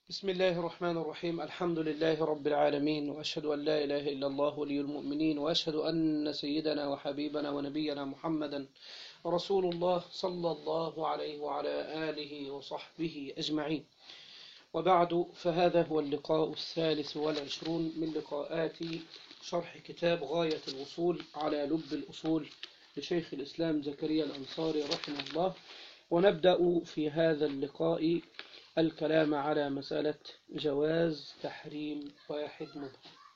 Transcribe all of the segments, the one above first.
بسم الله الرحمن الرحيم الحمد لله رب العالمين وأشهد أن لا إله إلا الله ولي المؤمنين وأشهد أن سيدنا وحبيبنا ونبينا محمدا رسول الله صلى الله عليه وعلى آله وصحبه أجمعين وبعد فهذا هو اللقاء الثالث والعشرون من لقاءات شرح كتاب غاية الوصول على لب الأصول لشيخ الإسلام زكريا الأنصاري رحمه الله ونبدأ في هذا اللقاء الكلام على مسألة جواز تحريم واحد مبهم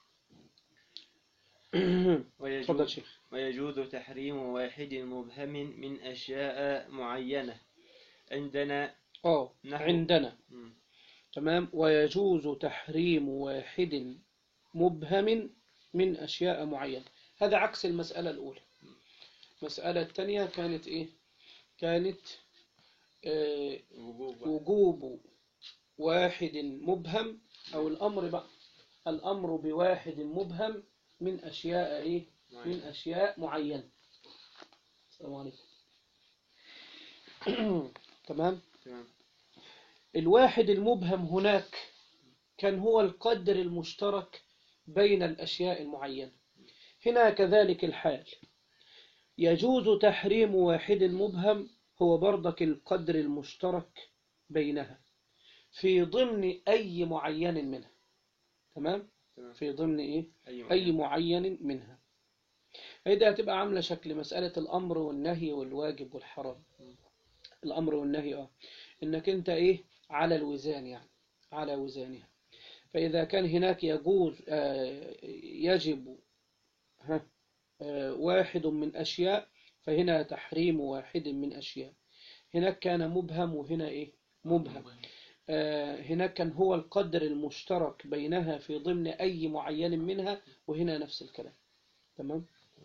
تفضل ويجوز, شيخ ويجوز تحريم واحد مبهم من أشياء معينة عندنا اه نحو- عندنا مم. تمام ويجوز تحريم واحد مبهم من أشياء معينة هذا عكس المسألة الأولى المسألة الثانية كانت إيه كانت آه وجوب وجوب واحد مبهم أو الأمر بقى الأمر بواحد مبهم من أشياء إيه من أشياء معينة السلام عليكم تمام تمام الواحد المبهم هناك كان هو القدر المشترك بين الأشياء المعينة هنا كذلك الحال يجوز تحريم واحد مبهم هو برضك القدر المشترك بينها في ضمن أي معين منها تمام تمام في ضمن إيه أي أي معين منها هيدا هتبقى عاملة شكل مسألة الأمر والنهي والواجب والحرام الأمر والنهي اه إنك أنت إيه على الوزان يعني على وزانها فإذا كان هناك يجوز آه، يجب ها آه، واحد من أشياء فهنا تحريم واحد من أشياء هناك كان مبهم وهنا إيه مبهم آه، هناك كان هو القدر المشترك بينها في ضمن أي معين منها وهنا نفس الكلام تمام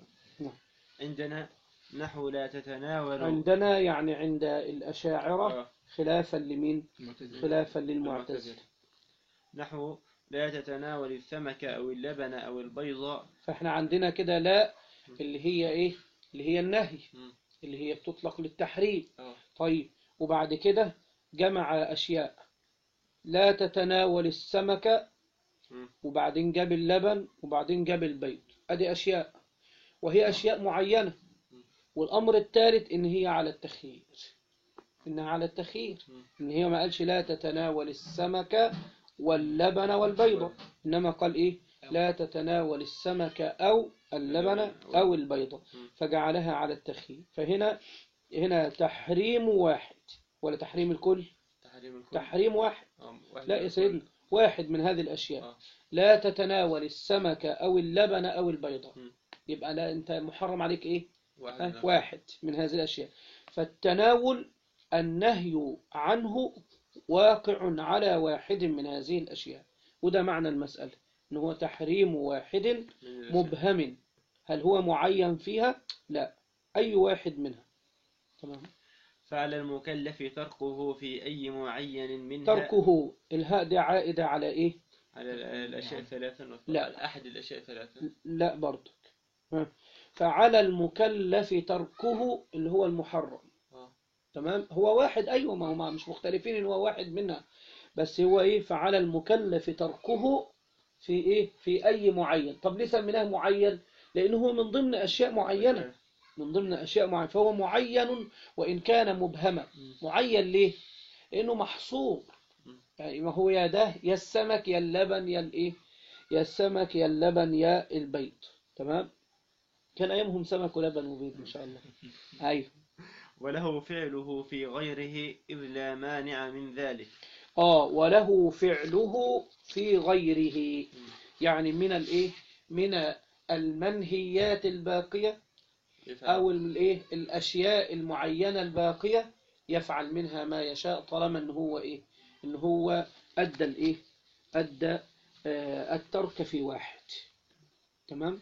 عندنا نحو لا تتناول عندنا يعني عند الأشاعرة آه. خلافا لمين خلافا للمعتزلة المعتزلة. نحو لا تتناول السمك أو اللبن أو البيض فاحنا عندنا كده لا اللي هي ايه اللي هي النهي مم. اللي هي بتطلق للتحريم آه. طيب وبعد كده جمع أشياء لا تتناول السمك مم. وبعدين جاب اللبن وبعدين جاب البيض ادي أشياء وهي أشياء معينة والأمر الثالث إن هي على التخيير إنها على التخيير إن هي ما قالش لا تتناول السمك واللبن والبيض إنما قال إيه لا تتناول السمك أو اللبن أو البيض فجعلها على التخيير فهنا هنا تحريم واحد ولا تحريم الكل تحريم الكل تحريم واحد آه. واحد لا يا من سيدنا الكل. واحد من هذه الأشياء آه. لا تتناول السمك أو اللبن أو البيض مم. يبقى لا أنت محرم عليك إيه واحد آه، من- واحد من هذه الأشياء فالتناول النهي عنه واقع على واحد من هذه الأشياء وده معنى المسألة إن هو تحريم واحد من الأشياء. مبهم هل هو معين فيها؟ لا أي واحد منها تمام فعلى المكلف تركه في أي معين منها تركه الهاء دي عائدة على إيه؟ على ال- الأشياء ثلاثة لا. أحد الأشياء ثلاثة لا برضك ها. فعلى المكلف تركه اللي هو المحرم آه. تمام هو واحد أيوة ما هو مش مختلفين إن هو واحد منها بس هو إيه فعلى المكلف تركه في إيه في أي معين طب ليه سميناه معين لأنه هو من ضمن أشياء معينة من ضمن أشياء معينة فهو معين وإن كان مبهما معين ليه لأنه محصور مم. يعني ما هو يا ده يا السمك يا اللبن يا الإيه يا السمك يا اللبن يا البيض تمام كان أيامهم سمك ولبن وبيض إن شاء الله أيوه وله فعله في غيره إذ لا مانع من ذلك آه وله فعله في غيره يعني من الإيه من المنهيات الباقية يفعل. أو الإيه الأشياء المعينة الباقية يفعل منها ما يشاء طالما إن هو إيه إن هو أدى الإيه أدى آه الترك في واحد تمام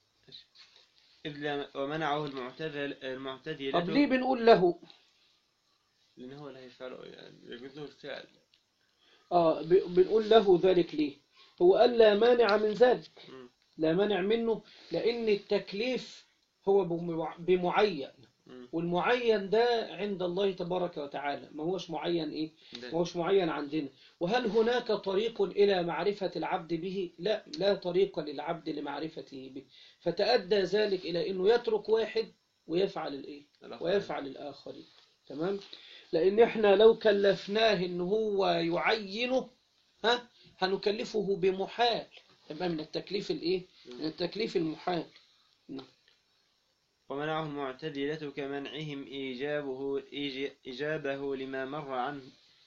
إذ لا ومنعه المعتزل المعتزلة طب ليه بنقول له لأن هو لا يفعله يعني يجوز له الفعل آه ب- بنقول له ذلك ليه هو قال لا مانع من ذلك مم. لا مانع منه لأن التكليف هو بمع- بمعين مم. والمعين ده عند الله تبارك وتعالى ما هوش معين إيه ده. ما هوش معين عندنا وهل هناك طريق إلى معرفة العبد به لا لا طريق للعبد لمعرفته به فتأدى ذلك إلى أنه يترك واحد ويفعل الإيه الآخر. ويفعل الآخرين تمام لأن إحنا لو كلفناه إن هو يعينه ها هنكلفه بمحال يبقى من التكليف الإيه من التكليف المحال ومنعه المعتزلة كمنعهم إيجابه إيج- إجابه لما مر عنه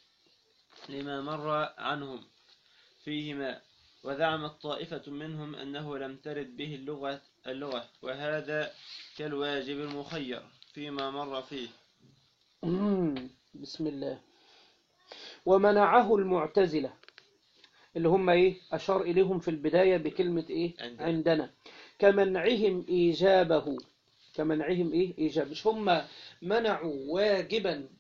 لما مر عنهم فيهما وزعمت طائفة منهم أنه لم ترد به اللغة اللغة وهذا كالواجب المخير فيما مر فيه مم. بسم الله ومنعه المعتزلة اللي هم ايه أشار إليهم في البداية بكلمة ايه عندنا. عندنا كمنعهم إيجابه كمنعهم ايه إيجاب مش هم منعوا واجبا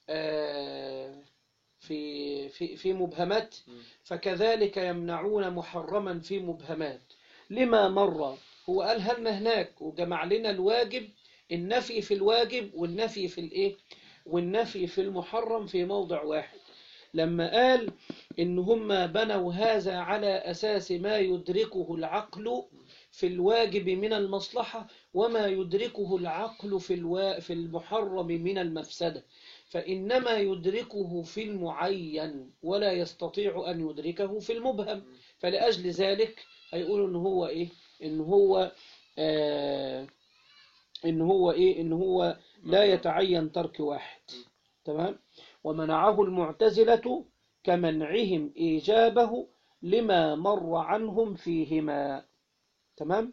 آه، في في في مبهمات مم. فكذلك يمنعون محرما في مبهمات لما مر هو قال هل هناك وجمع لنا الواجب النفي في الواجب والنفي في الايه والنفي في المحرم في موضع واحد لما قال إن هم بنوا هذا على أساس ما يدركه العقل في الواجب من المصلحة وما يدركه العقل في الوا... في المحرم من المفسدة فإنما يدركه في المعين ولا يستطيع أن يدركه في المبهم فلأجل ذلك هيقولوا إن هو إيه إن هو آه إن هو إيه إن هو لا يتعين ترك واحد تمام ومنعه المعتزلة كمنعهم إيجابه لما مر عنهم فيهما تمام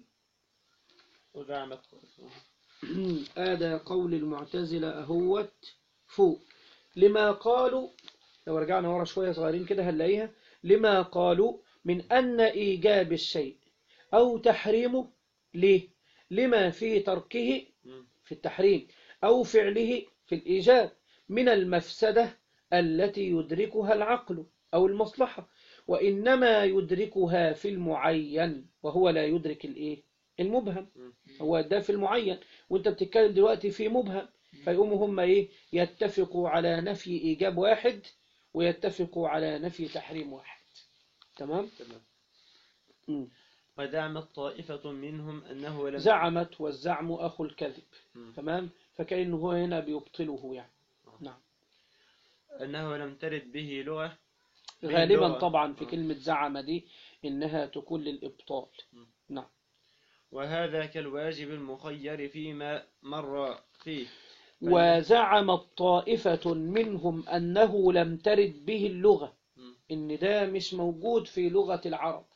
وزعمت هذا قول المعتزلة أهوت فوق لما قالوا لو رجعنا ورا شوية صغيرين كده هنلاقيها لما قالوا من أن إيجاب الشيء أو تحريمه ليه لما في تركه مم. في التحريم أو فعله في الإيجاب من المفسدة التي يدركها العقل أو المصلحة وإنما يدركها في المعين وهو لا يدرك الإيه المبهم مم. هو ده في المعين وانت بتتكلم دلوقتي في مبهم فيقوموا هم ايه يتفقوا على نفي ايجاب واحد ويتفقوا على نفي تحريم واحد تمام تمام مم. وزعمت طائفة منهم أنه لم زعمت والزعم اخو الكذب مم. تمام فكأنه هو هنا بيبطله يعني نعم أنه لم ترد به لغة غالبا باللغة. طبعا في آه. كلمة زعم دي انها تكون للابطال مم. نعم وهذا كالواجب المخير فيما مر فيه وزعمت طائفة منهم أنه لم ترد به اللغة مم. إن ده مش موجود في لغة العرب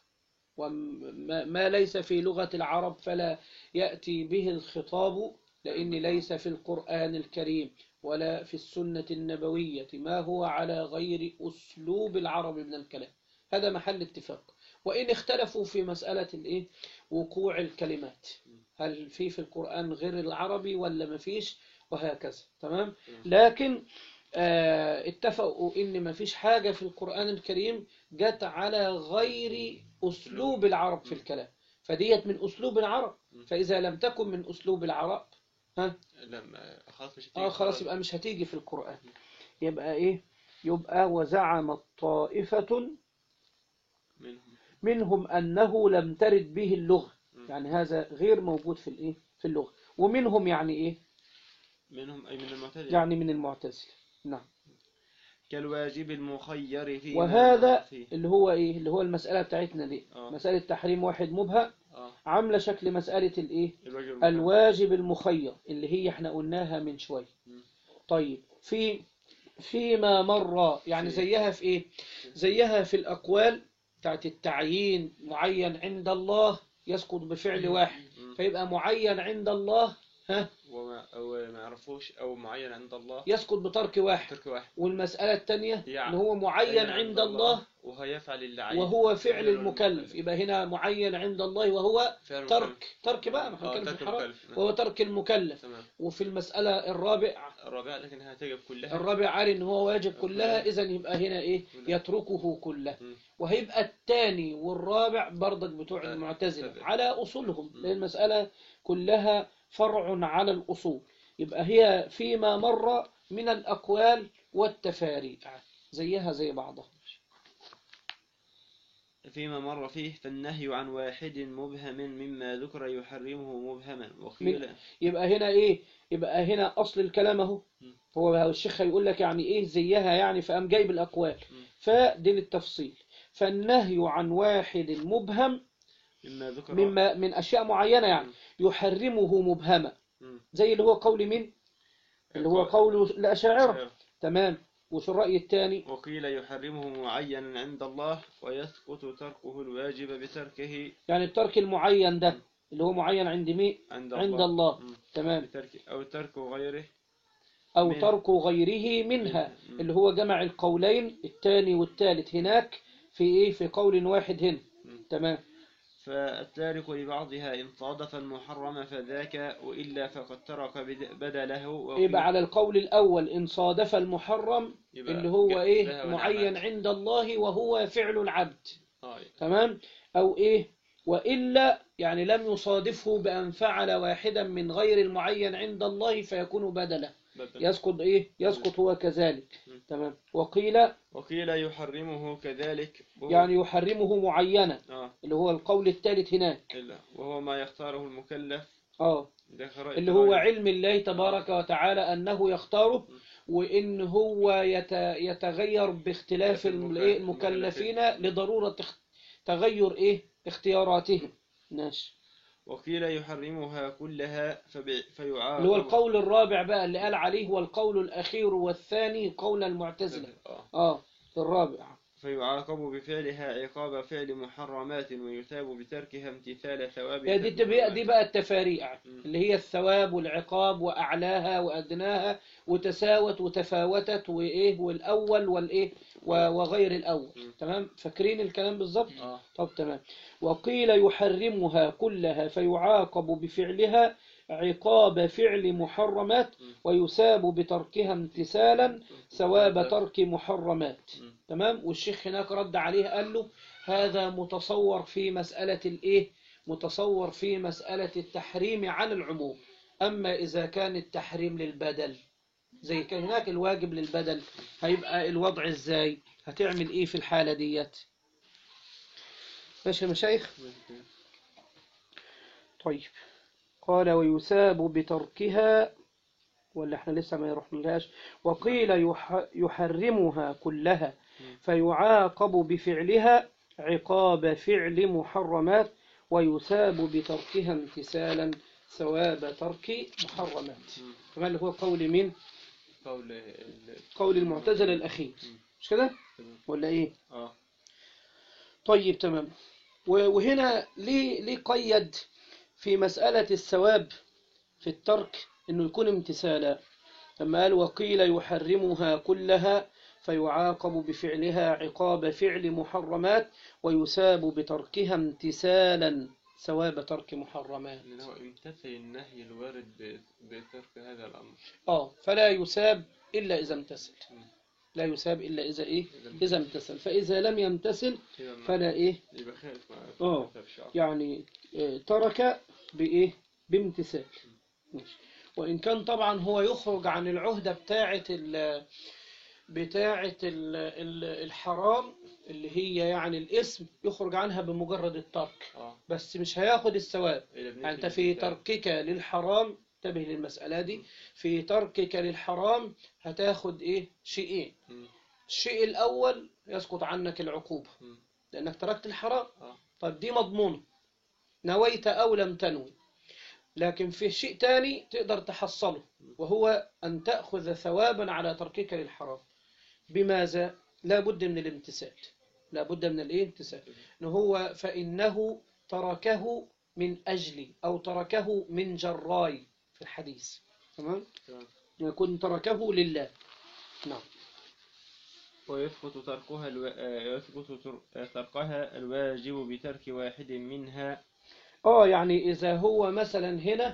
وما ما ليس في لغة العرب فلا يأتي به الخطاب لأن ليس في القرآن الكريم ولا في السنة النبوية ما هو على غير أسلوب العرب من الكلام هذا محل اتفاق وإن اختلفوا في مسألة الإيه وقوع الكلمات هل في في القرآن غير العربي ولا ما فيش وهكذا تمام لكن آه، اتفقوا ان ما فيش حاجة في القرآن الكريم جت على غير أسلوب العرب في الكلام فديت من أسلوب العرب فإذا لم تكن من أسلوب العرب ها لما خلاص مش اه خلاص يبقى مش هتيجي في القرآن يبقى ايه يبقى وزعمت طائفة منهم منهم أنه لم ترد به اللغة مم. يعني هذا غير موجود في الايه في اللغة ومنهم يعني ايه منهم أي من المعتزلة يعني من المعتزلة نعم كالواجب المخير فيما وهذا مر فيه اللي هو ايه اللي هو المسألة بتاعتنا دي آه. مسألة تحريم واحد مبهم آه. عاملة شكل مسألة الايه الواجب المخير. الواجب المخير اللي هي احنا قلناها من شوية مم. طيب في فيما مر يعني في- زيها في ايه زيها في الأقوال بتاعت التعيين معين عند الله يسقط بفعل واحد مم. فيبقى معين عند الله ها وما أو ما يعرفوش أو معين عند الله يسقط بترك واحد ترك واحد والمسألة الثانية يعني اللي هو معين عند الله وهيفعل اللي عايزه وهو فعل المكلف يبقى هنا معين عند الله وهو فعل المكلف. ترك ترك بقى ما احنا آه، بنتكلم في ترك الحرام المكلف. وهو ترك المكلف تمام وفي المسألة الرابع الرابعة لكن هتجب كلها الرابع قال ان هو واجب كلها كلها. اذا يبقى هنا ايه كلها. يتركه كله مم. وهيبقى الثاني والرابع برضك بتوع آه، المعتزلة تمام. على اصولهم مم. لان المسألة كلها فرع على الاصول يبقى هي فيما مر من الأقوال والتفاريع زيها زي بعضها فيما مر فيه فالنهي عن واحد مبهم مما ذكر يحرمه مبهما وقيل يبقى هنا إيه يبقى هنا أصل الكلام أهو م. هو الشيخ هيقول لك يعني إيه زيها يعني فقام جايب الأقوال م. فدي للتفصيل فالنهي عن واحد مبهم مما ذكر مما من أشياء معينة يعني م. يحرمه مبهما م. زي اللي هو قول مين اللي هو قول الأشاعرة شعر. تمام وش الرأي الثاني وقيل يحرمه معينا عند الله ويسقط تركه الواجب بتركه يعني الترك المعين ده اللي هو معين عند مين عند عند الله, الله م. تمام بترك أو ترك غيره أو من- ترك غيره منها م. اللي هو جمع القولين الثاني والثالث هناك في إيه في قول واحد هنا م. تمام فالتارك لبعضها إن صادف المحرم فذاك وإلا فقد ترك بد- بدله وقيل- يبقى على القول الأول إن صادف المحرم يبقى اللي هو جاء إيه لها معين ونعمت. عند الله وهو فعل العبد آه. تمام أو إيه وإلا يعني لم يصادفه بأن فعل واحدا من غير المعين عند الله فيكون بدلا بدل. يسقط إيه يسقط هو كذلك م. تمام وقيل وقيل يحرمه كذلك وهو يعني يحرمه معينا آه. اللي هو القول الثالث هناك إلا وهو ما يختاره المكلف اه ذكر اللي هو علم الله تبارك وتعالى أنه يختاره وإن هو يت- يتغير باختلاف الم- إيه المكلفين لضرورة اخ- تغير إيه اختياراتهم ماشي وقيل يحرمها كلها فبي... فيعاقب اللي هو القول الرابع بقى اللي قال عليه هو القول الأخير والثاني قول المعتزلة آه. اه الرابع فيعاقب بفعلها عقاب فعل محرمات ويثاب بتركها امتثال ثواب هي دي دي, دي بقى التفاريع مم. اللي هي الثواب والعقاب وأعلاها وأدناها وتساوت وتفاوتت وإيه والأول والإيه و- وغير الأول مم. تمام فاكرين الكلام بالظبط آه. طب تمام وقيل يحرمها كلها فيعاقب بفعلها عقاب فعل محرمات مم. ويثاب بتركها امتثالا ثواب ترك محرمات مم. تمام والشيخ هناك رد عليه قال له هذا متصور في مسألة الايه متصور في مسألة التحريم عن العموم أما إذا كان التحريم للبدل زي كان هناك الواجب للبدل هيبقى الوضع ازاي هتعمل ايه في الحالة ديت ماشي يا مشايخ طيب قال ويثاب بتركها ولا احنا لسه ما رحناش وقيل يح يحرمها كلها فيعاقب بفعلها عقاب فعل محرمات ويثاب بتركها امتثالا ثواب ترك محرمات مم. كما اللي هو قول مين قول ال- قول المعتزلة الأخير مش كده تمام. ولا إيه آه. طيب تمام و- وهنا ليه ليه قيد في مسألة الثواب في الترك إنه يكون امتثالا لما قال وقيل يحرمها كلها فيعاقب بفعلها عقاب فعل محرمات ويثاب بتركها امتثالا ثواب ترك محرمات لأن هو امتثل النهي الوارد ب- بترك هذا الأمر اه فلا يثاب إلا إذا امتثل مم. لا يثاب إلا إذا إيه إذا إذا امتثل فإذا لم يمتثل كده ما- فلا إيه يبقى خالف مع آه. مذهب الشعب. يعني آه، ترك بإيه بامتثال ماشي. وإن كان طبعا هو يخرج عن العهدة بتاعة ال بتاعة ال ال الحرام اللي هي يعني الاسم يخرج عنها بمجرد الترك اه بس مش هياخد الثواب إلى ابن يعني أنت في الكتاب. تركك للحرام انتبه للمسألة دي في تركك للحرام هتاخد إيه شيئين مم. الشيء الأول يسقط عنك العقوبة مم. لأنك تركت الحرام اه طيب دي مضمونة نويت أو لم تنوي لكن في شيء تاني تقدر تحصله وهو أن تأخذ ثوابا على تركك للحرام بماذا؟ لا بد من الامتثال لا بد من الامتثال إن هو فإنه تركه من أجلي أو تركه من جراي في الحديث تمام؟ تمام. يكون تركه لله نعم ويثبت تركها الو... آه، يثبت تر- آه، تركها الواجب بترك واحد منها اه يعني إذا هو مثلا هنا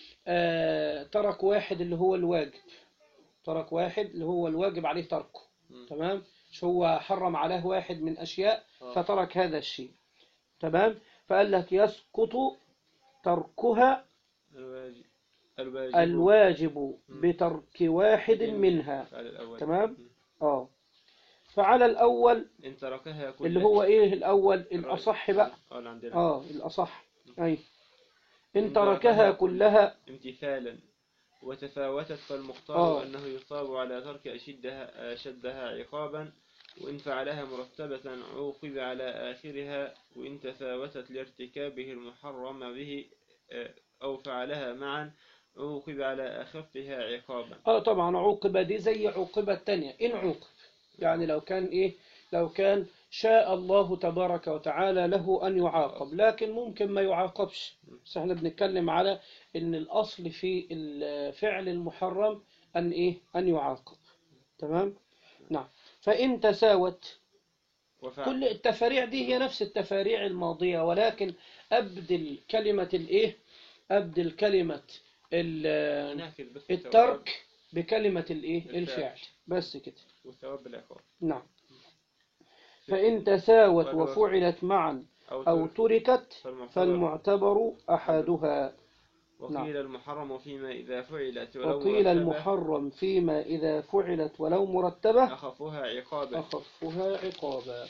آه ترك واحد اللي هو الواجب ترك واحد اللي هو الواجب عليه تركه مم. تمام مش هو حرم عليه واحد من أشياء آه. فترك هذا الشيء تمام فقال لك يسقط تركها الواجب الواجب الواجب بترك واحد منها على الأول تمام؟ اه فعلى الأول إن تركها كلها اللي هو إيه الأول الأصح بقى اه اللي عندنا اه الأصح أي إن تركها كلها امتثالا وتفاوتت فالمختار آه. أنه يصاب على ترك أشدها, أشدها عقابا وإن فعلها مرتبة عوقب على آخرها وإن تفاوتت لارتكابه المحرم به آه، أو فعلها معا عوقب على أخفها عقابا اه طبعا عوقب دي زي عوقبة التانية إن عوقب يعني لو كان إيه لو كان شاء الله تبارك وتعالى له أن يعاقب لكن ممكن ما يعاقبش بس احنا بنتكلم على إن الأصل في الفعل المحرم أن إيه أن يعاقب تمام نعم فإن تساوت وفعل كل التفاريع دي هي نفس التفاريع الماضية ولكن أبدل كلمة الإيه أبدل كلمة ال- ناخذ بس الترك بكلمة الإيه الفعل. الفعل بس كده والثواب بالعقاب نعم فإن تساوت ولو- وفعلت معا أو, أو ترك تركت فالمعتبر فالمعتبر أحدها وقيل المحرم فيما إذا فعلت ولو وقيل مرتبة المحرم فيما إذا فعلت ولو مرتبة أخفها عقابا أخفها عقابا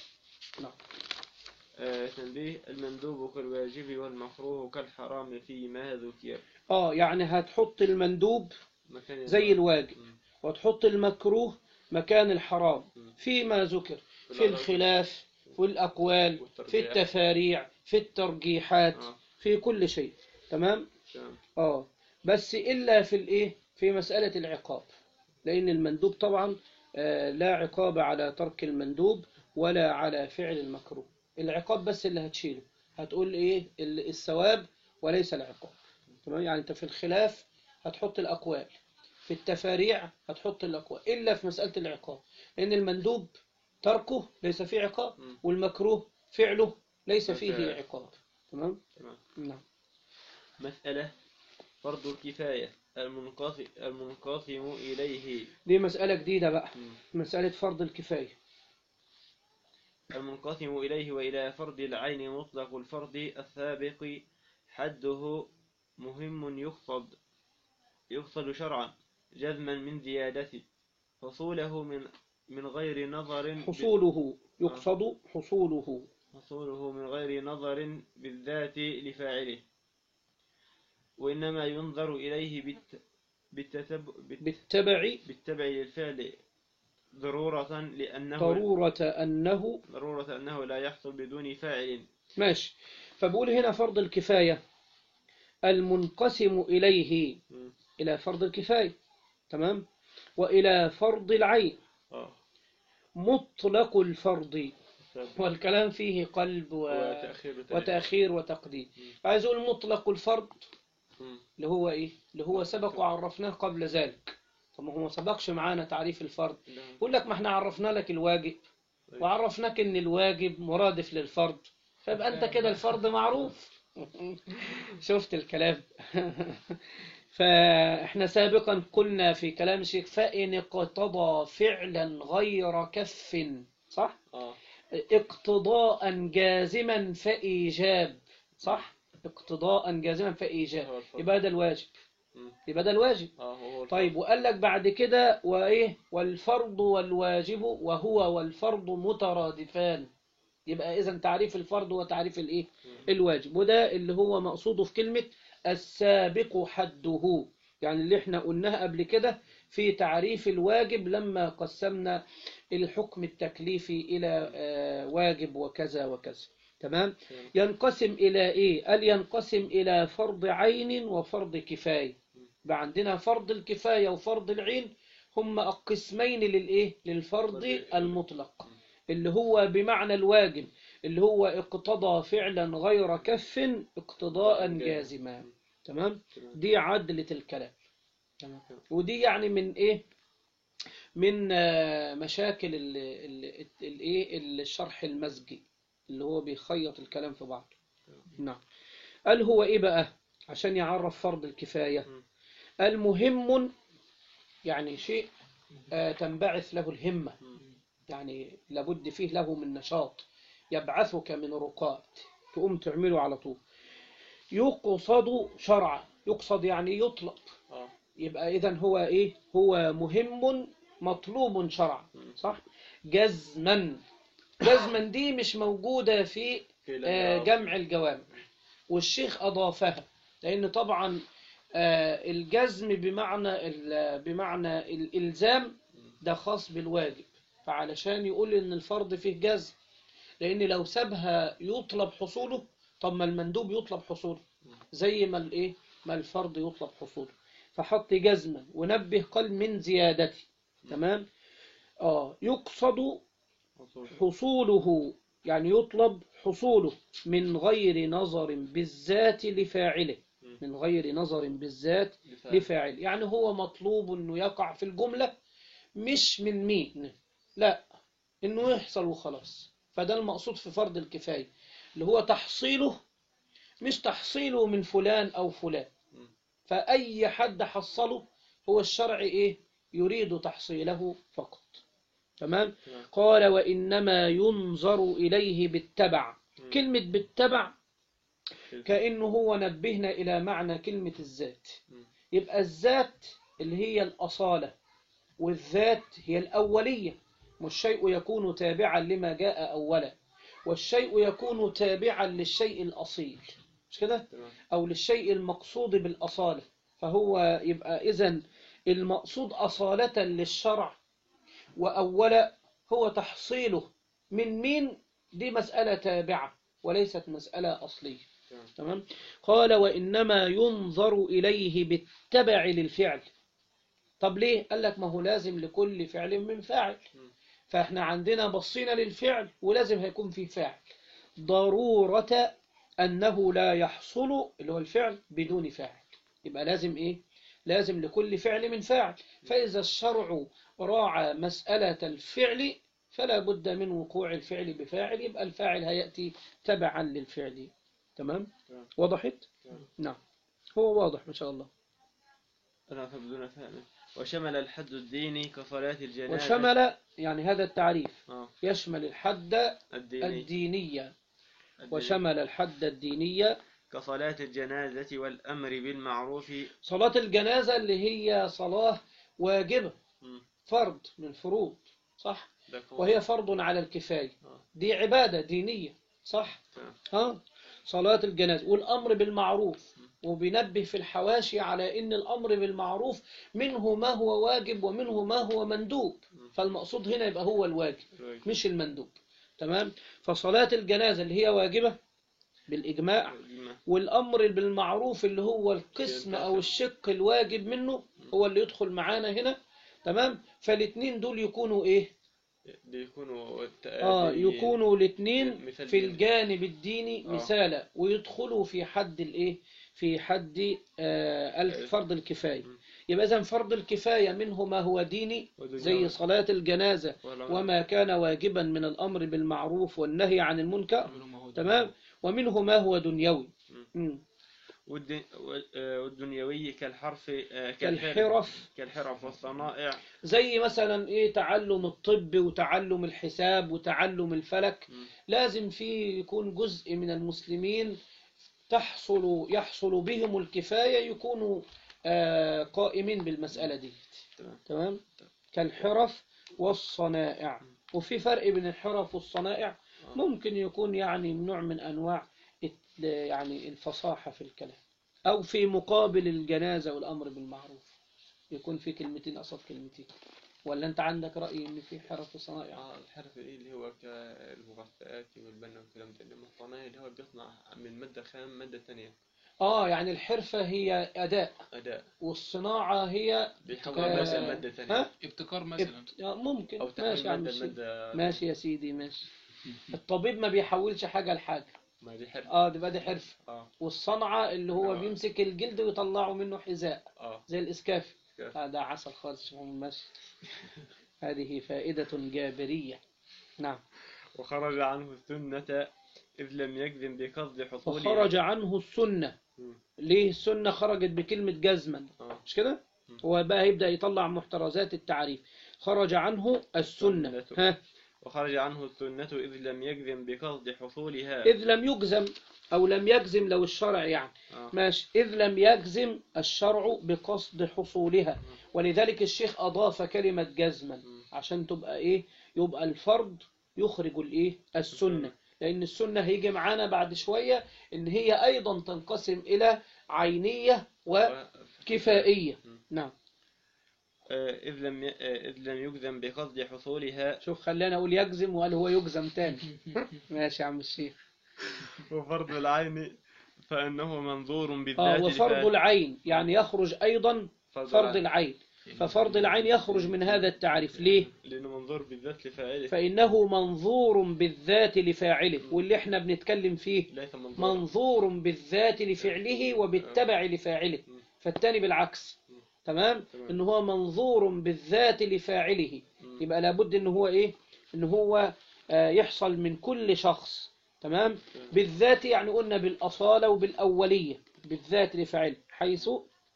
آه تنبيه المندوب كالواجب والمكروه كالحرام فيما ذكر آه يعني هتحط المندوب مكان زي الواجب مم. وتحط المكروه مكان الحرام مم. فيما ذكر في الأرض. الخلاف في الأقوال في والترجيح. التفاريع في الترجيحات آه. في كل شيء تمام تمام. اه بس إلا في الإيه في مسألة العقاب لأن المندوب طبعا آه، لا عقاب على ترك المندوب ولا على فعل المكروه العقاب بس اللي هتشيله هتقول إيه ال- الثواب وليس العقاب تمام يعني أنت في الخلاف هتحط الأقوال في التفاريع هتحط الأقوال إلا في مسألة العقاب لأن المندوب تركه ليس فيه عقاب مم. والمكروه فعله ليس ليس فيه فيه عقاب تمام تمام. نعم مسألة فرض الكفاية المنقسم المنقسم إليه دي مسألة جديدة بقى مم. مسألة فرض الكفاية المنقسم إليه وإلى فرض العين مطلق الفرض السابق حده مهم يقصد يقصد شرعا جزما من زيادته حصوله من من غير نظر حصوله يقصد حصوله حصوله من غير نظر بالذات لفاعله وإنما ينظر إليه بالت... بالتتب... بالت... بالتبع بالتبع للفعل ضرورة لأنه ضرورة أنه ضرورة أنه لا يحصل بدون فاعل ماشي فبقول هنا فرض الكفاية المنقسم إليه مم. إلى فرض الكفاية تمام وإلى فرض العين آه. مطلق الفرض طب. والكلام فيه قلب و... وتأخير وتأخير. وتأخير وتقديم عايز أقول مطلق الفرض مم. اللي هو إيه اللي هو سبق وعرفناه قبل ذلك طب ما هو ما سبقش معانا تعريف الفرض لا. يقول لك ما احنا عرفنا لك الواجب وعرفناك ان الواجب مرادف للفرض فيبقى انت كده الفرض معروف شفت الكلام فاحنا سابقا قلنا في كلام الشيخ فإن اقتضى فعلا غير كف صح آه. اقتضاء جازما فإيجاب صح اقتضاء جازما فإيجاب هو الفرض. يبقى ده الواجب مم. يبقى ده الواجب آه هو الفرض. طيب وقال لك بعد كده وايه والفرض والواجب وهو والفرض مترادفان يبقى اذا تعريف الفرض وتعريف الايه الواجب وده اللي هو مقصوده في كلمة السابق حده يعني اللي احنا قلناها قبل كده في تعريف الواجب لما قسمنا الحكم التكليفي إلى آه، واجب وكذا وكذا تمام تمام. ينقسم إلى إيه قال ينقسم إلى فرض عين وفرض كفاية بقى عندنا فرض الكفاية وفرض العين هم قسمين للإيه للفرض المطلق اللي هو بمعنى الواجب اللي هو اقتضى فعلا غير كف اقتضاء جازما تمام تمام. دي عدلة الكلام تمام ودي يعني من ايه من آه، مشاكل ال- ال- ال- الايه الشرح المزجي اللي هو بيخيط الكلام في بعض نعم قال هو ايه بقى عشان يعرف فرض الكفاية المهم يعني شيء آه، تنبعث له الهمة يعني لابد فيه له من نشاط يبعثك من رقاد تقوم تعمله على طول يقصد شرعا يقصد يعني يطلب اه يبقى إذا هو إيه هو مهم مطلوب شرعا صح جزما جزما دي مش موجودة في في آه، لما- جمع الجوامع والشيخ أضافها لأن طبعا آه، الجزم بمعنى ال- بمعنى الإلزام ده خاص بالواجب فعلشان يقول إن الفرض فيه جزم لأن لو سابها يطلب حصوله طب ما المندوب يطلب حصوله زي ما الإيه ما الفرض يطلب حصوله فحط جزما ونبه قال من زيادته تمام آه يقصد حصول. حصوله يعني يطلب حصوله من غير نظر بالذات لفاعله من غير نظر بالذات لفاعل. لفاعل يعني هو مطلوب انه يقع في الجملة مش من مين لا انه يحصل وخلاص فده المقصود في فرض الكفاية اللي هو تحصيله مش تحصيله من فلان او فلان مم. فأي حد حصله هو الشرع ايه يريد تحصيله فقط تمام تمام. قال وإنما ينظر إليه بالتبع مم. كلمة بالتبع كأنه هو نبهنا إلى معنى كلمة الذات مم. يبقى الذات اللي هي الأصالة والذات هي الأولية والشيء يكون تابعا لما جاء أولا والشيء يكون تابعا للشيء الأصيل مش كده؟ تمام. أو للشيء المقصود بالأصالة فهو يبقى إذن المقصود أصالة للشرع وأولا هو تحصيله من مين دي مسألة تابعة وليست مسألة أصلية تمام. تمام قال وإنما ينظر إليه بالتبع للفعل طب ليه قال لك ما هو لازم لكل فعل من فاعل مم. فاحنا عندنا بصينا للفعل ولازم هيكون في فاعل ضرورة أنه لا يحصل اللي هو الفعل بدون فاعل يبقى لازم إيه لازم لكل فعل من فاعل فإذا الشرع راعى مسألة الفعل فلا بد من وقوع الفعل بفاعل يبقى الفاعل هيأتي تبعا للفعل تمام تمام. وضحت تمام. نعم هو واضح ما شاء الله أنا بدون فهم وشمل الحد الديني كصلاة الجنازة وشمل يعني هذا التعريف آه. يشمل الحد الديني الدينية الديني. وشمل الحد الدينية كصلاة الجنازة والأمر بالمعروف صلاة الجنازة اللي هي صلاة واجبة مم. فرض من فروض صح ده كون- وهي فرض على الكفاية آه. دي عبادة دينية صح تمام. ها صلاة الجنازة والأمر بالمعروف وبنبه في الحواشي على إن الأمر بالمعروف منه ما هو واجب ومنه ما هو مندوب فالمقصود هنا يبقى هو الواجب الواجب. مش المندوب تمام فصلاة الجنازة اللي هي واجبة بالإجماع الإجماع. والأمر بالمعروف اللي هو القسم أو الشق الواجب منه هو اللي يدخل معانا هنا تمام فالاثنين دول يكونوا إيه بيكونوا آه يكونوا الاثنين مثال في ديني. الجانب الديني آه. مثالا ويدخلوا في حد الإيه في حد آه الف- فرض الكفاية م. يبقى إذن فرض الكفاية منه ما هو ديني ودنيوي. زي صلاة الجنازة ولا- وما كان واجبا من الأمر بالمعروف والنهي عن المنكر تمام ومنه ما هو دنيوي م. والد- وال- آه، والدنيوي كالحرف آه، كالحرف. كالحرف والصنائع زي مثلا ايه تعلم الطب وتعلم الحساب وتعلم الفلك م. لازم في يكون جزء من المسلمين تحصل يحصل بهم الكفاية يكونوا آه، قائمين بالمسألة دي تمام. تمام كالحرف والصنائع وفي فرق بين الحرف والصنائع ممكن يكون يعني نوع من أنواع الت- يعني الفصاحة في الكلام أو في مقابل الجنازة والأمر بالمعروف يكون في كلمتين قصاد كلمتين ولا أنت عندك رأي إن في حرف وصنائع اه الحرف ايه اللي هو كالمغطئات والبنا والكلام ده انما الصنايع اللي هو بيصنع من مادة خام مادة ثانية آه يعني الحرفة هي أداء أداء والصناعة هي بيحول آه، مثلا مادة ثانية ها؟ ابتكار مثلا ابت- آه، ممكن أو تحويل ماشي يا عم مادة الشيخ. لمادة ماشي يا سيدي ماشي الطبيب ما بيحولش حاجة لحاجة ما دي حرف اه دي بقى دي حرفة اه والصنعة اللي هو آه. بيمسك الجلد ويطلعوا منه حذاء اه زي الإسكاف إسكاف. هذا عسل خالص شوفوا ماشي هذه فائدة جابرية نعم وخرج عنه السنة إذ لم يجزم بقصد حصول وخرج عنه السنة مم. ليه السنة خرجت بكلمة جزما آه. مش كده هو بقى يبدأ يطلع محترزات التعريف خرج عنه السنة السنة. ها وخرج عنه السنة إذ لم يجزم بقصد حصولها إذ لم يجزم أو لم يجزم لو الشرع يعني آه. ماشي إذ لم يجزم الشرع بقصد حصولها ولذلك الشيخ أضاف كلمة جزما عشان تبقى إيه يبقى الفرض يخرج الإيه السنة لأن السنة هيجي معانا بعد شوية إن هي أيضا تنقسم إلى عينية وكفائية نعم آه، إذ لم ي- آه، إذ لم يجزم بقصد حصولها شوف خلينا أقول يجزم وقال هو يجزم تاني ماشي يا عم الشيخ وفرض العين فإنه منظور بالذات آه وفرض لفاعل- العين يعني يخرج أيضا فرض العين ففرض العين يخرج من هذا التعريف ليه لأنه منظور بالذات لفاعله فإنه منظور بالذات لفاعله واللي احنا بنتكلم فيه ليس منظور منظور بالذات لفعله وبالتبع لفاعله فالتاني بالعكس تمام تمام. ان هو منظور بالذات لفاعله يبقى لابد ان هو ايه ان هو آه، يحصل من كل شخص تمام بالذات يعني قلنا بالاصاله وبالاوليه بالذات لفاعله حيث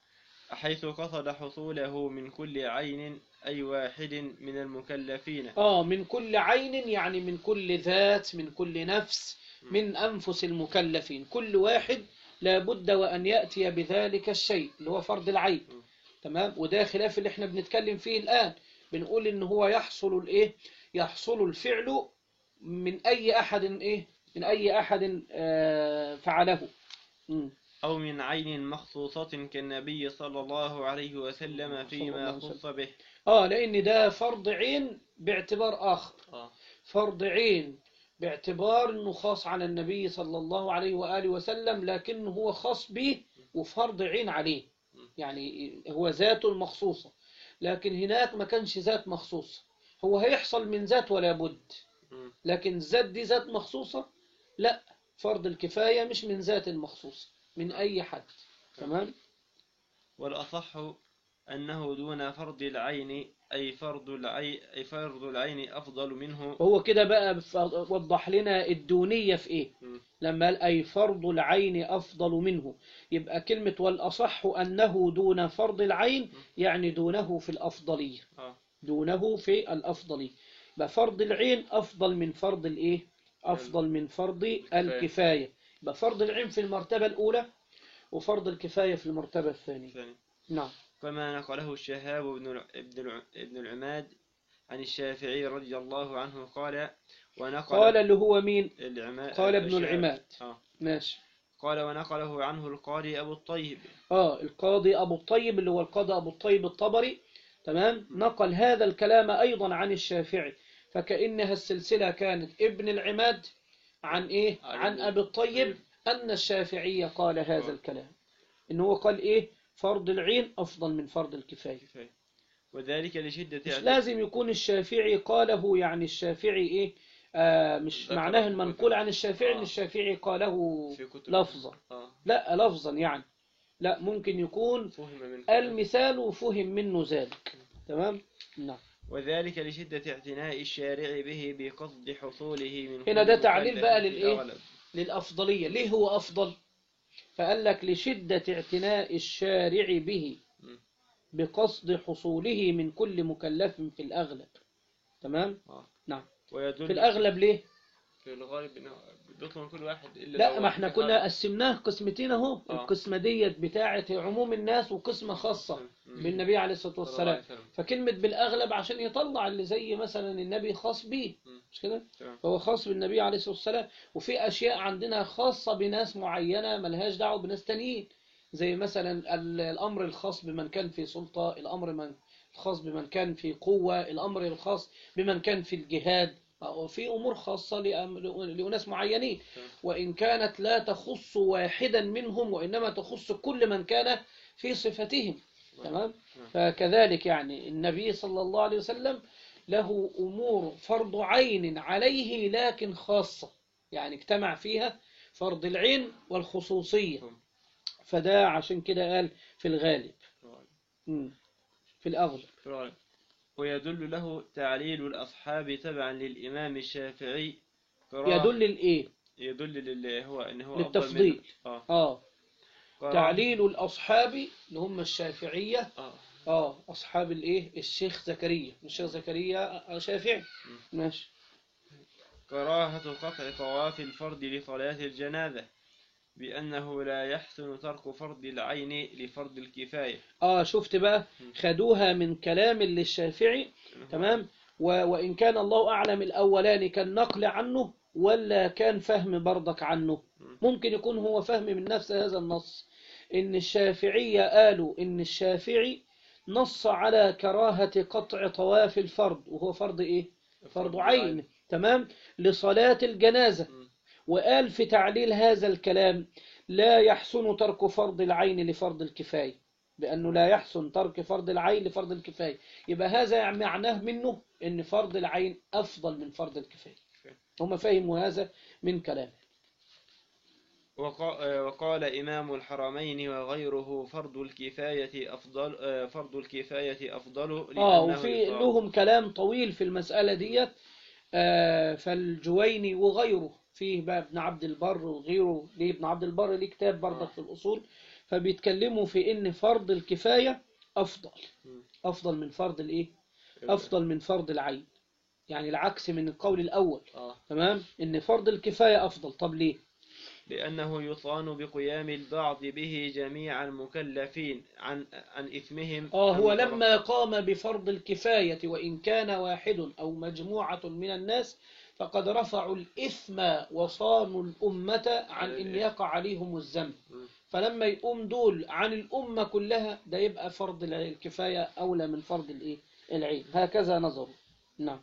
حيث قصد حصوله من كل عين أي واحد من المكلفين اه من كل عين يعني من كل ذات من كل نفس من أنفس المكلفين كل واحد لابد وأن يأتي بذلك الشيء اللي هو فرض العين تمام وده خلاف اللي احنا بنتكلم فيه الآن بنقول إن هو يحصل الإيه يحصل الفعل من أي أحد إيه من أي أحد آه فعله مم. أو من عين مخصوصة كالنبي صلى الله عليه وسلم الله فيما عليه وسلم. خص به اه لأن ده فرض عين باعتبار آخر آه. فرض عين باعتبار انه خاص على النبي صلى الله عليه وآله وسلم لكنه هو خاص به وفرض عين عليه يعني هو ذاته المخصوصة لكن هناك ما كانش ذات مخصوصة هو هيحصل من ذات ولا بد مم. لكن الذات دي ذات مخصوصة لا فرض الكفاية مش من ذات مخصوصة من أي حد تمام والأصح أنه دون فرض العين أي فرض العين أي فرض العين أفضل منه وهو كده بقى ف- وضح لنا الدونية في ايه مم. لما قال أي فرض العين أفضل منه يبقى كلمة والأصح أنه دون فرض العين يعني دونه في الأفضلية آه. دونه في الأفضلية يبقى فرض العين أفضل من فرض الإيه أفضل من فرض الكفاية يبقى فرض العين في المرتبة الأولى وفرض الكفاية في المرتبة الثانية ثاني. نعم كما نقله الشهاب بن الع- ابن الع- ابن العماد عن الشافعي رضي الله عنه قال ونقل قال اللي هو مين العماد قال ابن الشهاب. العماد آه. ماشي قال ونقله عنه القاري أبو الطيب آه القاضي أبو الطيب اللي هو القاضي أبو الطيب الطبري تمام نقل هذا الكلام أيضا عن الشافعي فكأنها السلسلة كانت ابن العماد عن إيه عن عن ابن أبي الطيب الطيب. أن الشافعي قال هذا آه. الكلام إن هو قال إيه فرض العين أفضل من فرض الكفاية كفاية. وذلك لشدة مش اعت- لازم يكون الشافعي قاله يعني الشافعي إيه آه مش ذكر معناه في المنقول كتب. عن الشافعي إن آه. الشافعي قاله في كتب لفظا آه. لا لفظا يعني لا ممكن يكون فهم من المثال وفهم منه ذلك تمام نعم وذلك لشدة اعتناء الشارع به بقصد حصوله من هنا كل ده تعليل مكلف بقى في للإيه؟ الأغلب. للأفضلية ليه هو أفضل فقال لك لشدة اعتناء الشارع به مم. بقصد حصوله من كل مكلف في الأغلب تمام آه. نعم ويدل في الأغلب ليه في الغالب إنه بيطلب من كل واحد إلا لا لو ما احنا واحد كنا غالب. قسمناه قسمتين اهو آه. القسمة ديت بتاعة عموم الناس وقسمة خاصة مم. بالنبي عليه الصلاة صلى الله والسلام عليه وسلم. فكلمة بالأغلب عشان يطلع اللي زي مثلا النبي خاص بيه مم. مش كده تمام. فهو خاص بالنبي عليه الصلاة والسلام وفي أشياء عندنا خاصة بناس معينة ملهاش دعوة بناس تانيين زي مثلا ال- الأمر الخاص بمن كان في سلطة الأمر من الخاص بمن كان في قوة الأمر الخاص بمن كان في الجهاد أو في أمور خاصة لأم- لأناس معينين تمام. وإن كانت لا تخص واحدا منهم وإنما تخص كل من كان في صفتهم تمام فكذلك يعني النبي صلى الله عليه وسلم له أمور فرض عين عليه لكن خاصة يعني اجتمع فيها فرض العين والخصوصية فده عشان كده قال في الغالب مم. في الأغلب في الغالب. ويدل له تعليل الأصحاب تبعا للإمام الشافعي قراءة- يدل الإيه يدل لل هو إن هو أفضل للتفضيل. منه. آه. آه قراءة- تعليل الأصحاب اللي هم الشافعية آه. آه أصحاب الإيه الشيخ زكريا الشيخ زكريا شافعي ماشي كراهة قطع طواف الفرد لصلاة الجنازة بأنه لا يحسن ترك فرض العين لفرض الكفاية اه شفت بقى خدوها من كلام للشافعي تمام و- وإن كان الله أعلم الأولاني كان نقل عنه ولا كان فهم برضك عنه ممكن يكون هو فهم من نفس هذا النص إن الشافعية قالوا إن الشافعي نص على كراهة قطع طواف الفرض وهو فرض إيه فرض عين تمام لصلاة الجنازة مم. وقال في تعليل هذا الكلام لا يحسن ترك فرض العين لفرض الكفاية بأنه لا يحسن ترك فرض العين لفرض الكفاية يبقى هذا معناه منه أن فرض العين أفضل من فرض الكفاية هم فهموا هذا من كلام وقا- آه، وقال إمام الحرمين وغيره فرض الكفاية أفضل آه، فرض الكفاية أفضل آه لأنه وفي يطاع. لهم كلام طويل في المسألة ديت آه فالجويني وغيره فيه بقى ابن عبد البر وغيره ليه ابن عبد البر ليه كتاب برضك آه. في الأصول فبيتكلموا في إن فرض الكفاية أفضل مم. أفضل من فرض الإيه أفضل من فرض العين يعني العكس من القول الأول آه. تمام إن فرض الكفاية أفضل طب ليه لأنه يطعن بقيام البعض به جميع المكلفين عن عن إثمهم آه هو عن لما قام بفرض الكفاية وإن كان واحد أو مجموعة من الناس فقد رفعوا الإثم وصانوا الأمة عن إن يقع عليهم الذنب مم. فلما يقوم دول عن الأمة كلها ده يبقى فرض الكفاية أولى من فرض الإيه العين هكذا نظروا نعم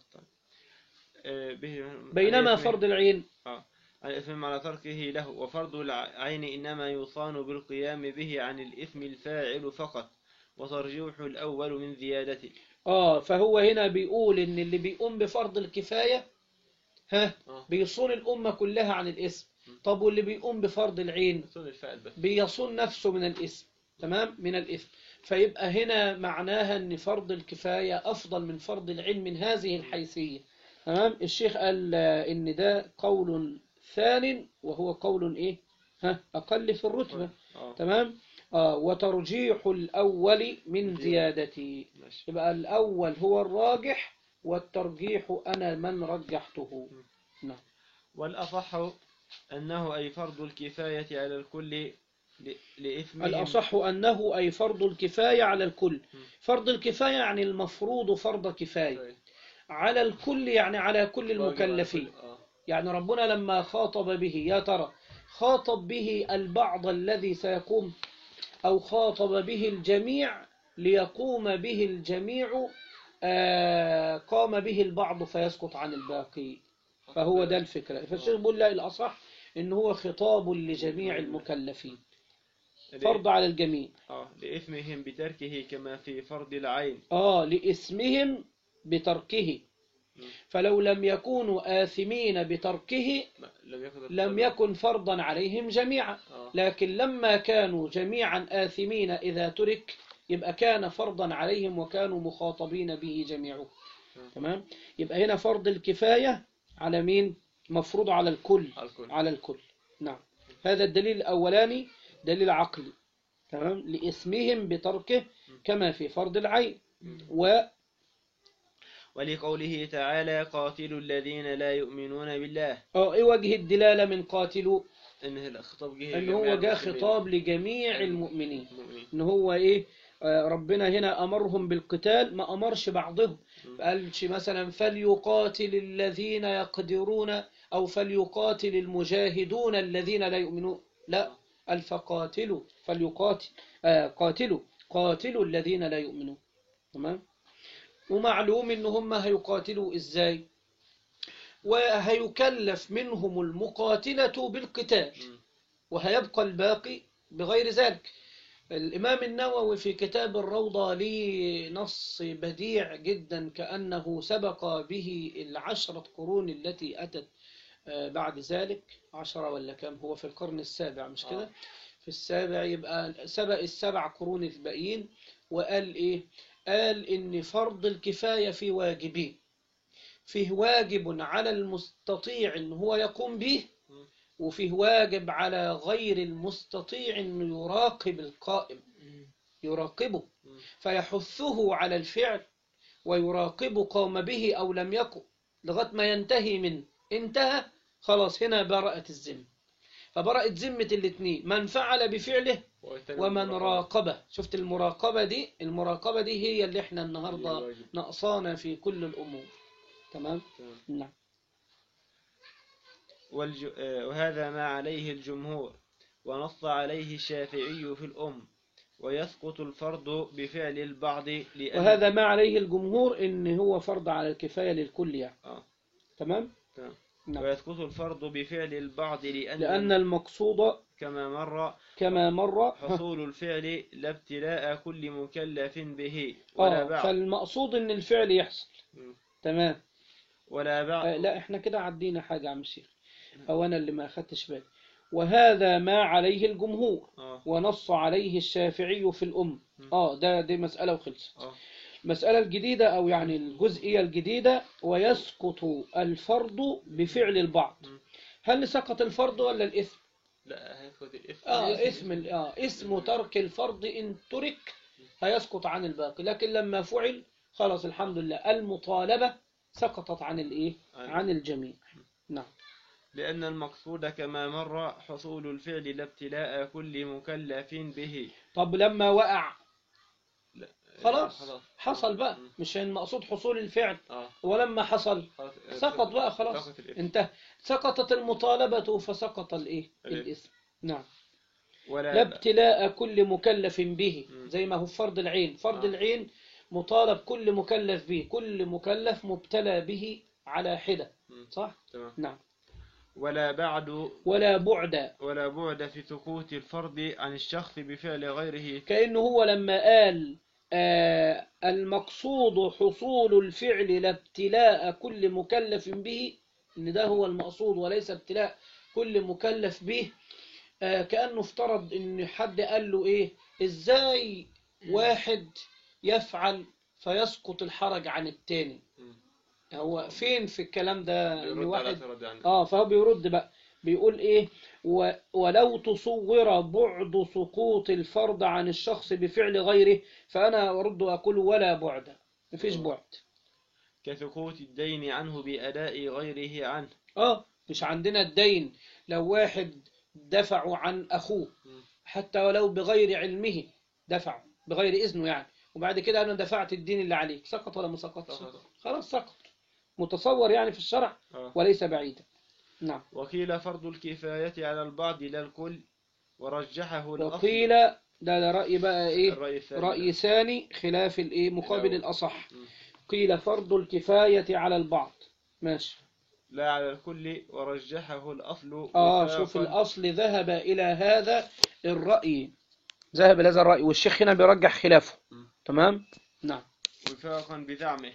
آه، به بينما عن إثمهم- فرض العين آه. عن الإثم على تركه له وفرض العين إنما يصان بالقيام به عن الإثم الفاعل فقط وترجيح الأول من زيادته آه فهو هنا بيقول إن اللي بيقوم بفرض الكفاية ها آه. بيصون الأمة كلها عن الإثم طب واللي بيقوم بفرض العين يصون الفاعل بس بيصون نفسه من الإثم تمام من الإثم فيبقى هنا معناها أن فرض الكفاية أفضل من فرض العين من هذه الحيثية تمام الشيخ قال آه، إن ده قول ثان وهو قول إيه ها أقل في الرتبة آه. تمام آه وترجيح الأول من زيادته ماشي. يبقى الأول هو الراجح والترجيح أنا من رجحته نعم والأصح أنه أي فرض الكفاية على الكل ل- لإثمهم الأصح أنه أي فرض الكفاية على الكل فرض الكفاية يعني المفروض فرض كفاية على الكل يعني على كل المكلفين آه. يعني ربنا لما خاطب به يا ترى خاطب به البعض الذي سيقوم أو خاطب به الجميع ليقوم به الجميع آه، قام به البعض فيسقط عن الباقي فهو ده الفكرة فالشيخ بيقول لا الأصح إن هو خطاب لجميع المكلفين فرض على الجميع آه. لإثمهم بتركه كما في فرض العين آه لإسمهم بتركه فلو لم يكونوا آثمين بتركه ما- لم يكن لم يكن فرضا عليهم جميعا آه. لكن لما كانوا جميعا آثمين إذا ترك يبقى كان فرضا عليهم وكانوا مخاطبين به جميعهم تمام يبقى هنا فرض الكفاية على مين مفروض على الكل على الكل. على الكل نعم هذا الدليل الأولاني دليل عقلي تمام لإسمهم بتركه كما في فرض العين و ولقوله تعالى قاتلوا الذين لا يؤمنون بالله آه، إيه وجه الدلالة من قاتلوا إن الخطاب جه ان لجميع هو جاء المسلمين. خطاب لجميع المؤمنين المؤمنين. ان هو ايه آه، ربنا هنا امرهم بالقتال ما امرش بعضهم قالش مثلا فليقاتل الذين يقدرون او فليقاتل المجاهدون الذين لا يؤمنون لا قال فقاتلوا فليقاتل آه، قاتلوا قاتلوا الذين لا يؤمنون تمام ومعلوم ان هم هيقاتلوا ازاي وهيكلف منهم المقاتلة بالقتال وهيبقى الباقي بغير ذلك الإمام النووي في كتاب الروضة ليه نص بديع جدا كأنه سبق به العشرة قرون التي أتت آه، بعد ذلك عشرة ولا كم هو في القرن السابع مش كده آه. في السابع يبقى سبق السبع قرون الباقيين وقال إيه قال إن فرض الكفاية في واجبين فيه واجب على المستطيع إن هو يقوم به وفيه واجب على غير المستطيع أنه يراقب القائم يراقبه فيحثه على الفعل ويراقب قام به أو لم يقم لغاية ما ينتهي منه انتهى خلاص هنا برأت الذمة فبرأت ذمة الاثنين من فعل بفعله ومن راقبه شفت المراقبة دي المراقبة دي هي اللي احنا النهاردة الواجب. نقصانا في كل الأمور تمام تمام. نعم والج... آه، وهذا ما عليه الجمهور ونص عليه الشافعي في الأم ويسقط الفرض بفعل البعض لأن وهذا ما عليه الجمهور ان هو فرض على الكفاية للكل يعني آه. تمام تمام. نعم ويسقط الفرض بفعل البعض لأن, لأن المقصود كما مر كما مر حصول الفعل لا ابتلاء كل مكلف به ولا اه بعد فالمقصود ان الفعل يحصل مم. تمام ولا آه بعد لا احنا كده عدينا حاجة يا عم الشيخ او انا اللي ما اخدتش بالي وهذا ما عليه الجمهور آه. ونص عليه الشافعي في الأم مم. اه ده دي مسألة وخلصت آه. المسألة الجديدة أو يعني الجزئية الجديدة ويسقط الفرض بفعل البعض مم. هل سقط الفرض ولا الإثم؟ لا هيسقط الإثم آه إثم ال- آه اسم ترك الفرض إن ترك هيسقط عن الباقي لكن لما فعل خلاص الحمد لله المطالبة سقطت عن الإيه؟ عن- عن الجميع نعم لأن المقصود كما مر حصول الفعل لا ابتلاء كل مكلف به طب لما وقع لا. خلاص خلاص حصل بقى مم. مش المقصود حصول الفعل آه. ولما حصل خلاص. سقط بقى خلاص سقط الإثم. انتهى سقطت المطالبة فسقط الايه الإثم. الاسم نعم ولا لا ابتلاء كل مكلف به مم. زي ما هو فرض العين فرض آه. العين مطالب كل مكلف به كل مكلف مبتلى به على حدة مم. صح تمام نعم ولا بعد ولا بعد ولا بعد في سقوط الفرض عن الشخص بفعل غيره كأنه هو لما قال آه المقصود حصول الفعل لا ابتلاء كل مكلف به ان ده هو المقصود وليس ابتلاء كل مكلف به آه كأنه افترض ان حد قال له ايه ازاي واحد يفعل فيسقط الحرج عن التاني مم. هو فين في الكلام ده ان يرد على واحد اعتراض عنه. اه فهو بيرد بقى بيقول ايه و ولو تصور بعد سقوط الفرض عن الشخص بفعل غيره فانا ارد واقول ولا بعد مفيش بعد كسقوط الدين عنه بأداء غيره عنه اه مش عندنا الدين لو واحد دفعوا عن اخوه مم. حتى ولو بغير علمه دفعوا بغير اذنه يعني وبعد كده انا دفعت الدين اللي عليك سقط ولا ما سقطش سقط. خلاص سقط متصور يعني في الشرع آه. وليس بعيدا نعم وقيل فرض الكفاية على البعض لا الكل ورجحه الأصل وقيل ده, ده رأي بقى ايه الرأي الثاني رأي ثاني خلاف الايه مقابل الأول. الأصح مم. قيل فرض الكفاية على البعض ماشي لا على الكل ورجحه الأصل اه وفاقا- شوف الأصل ذهب إلى هذا الرأي ذهب إلى هذا الرأي والشيخ هنا بيرجح خلافه مم. تمام نعم وفاقا بزعمه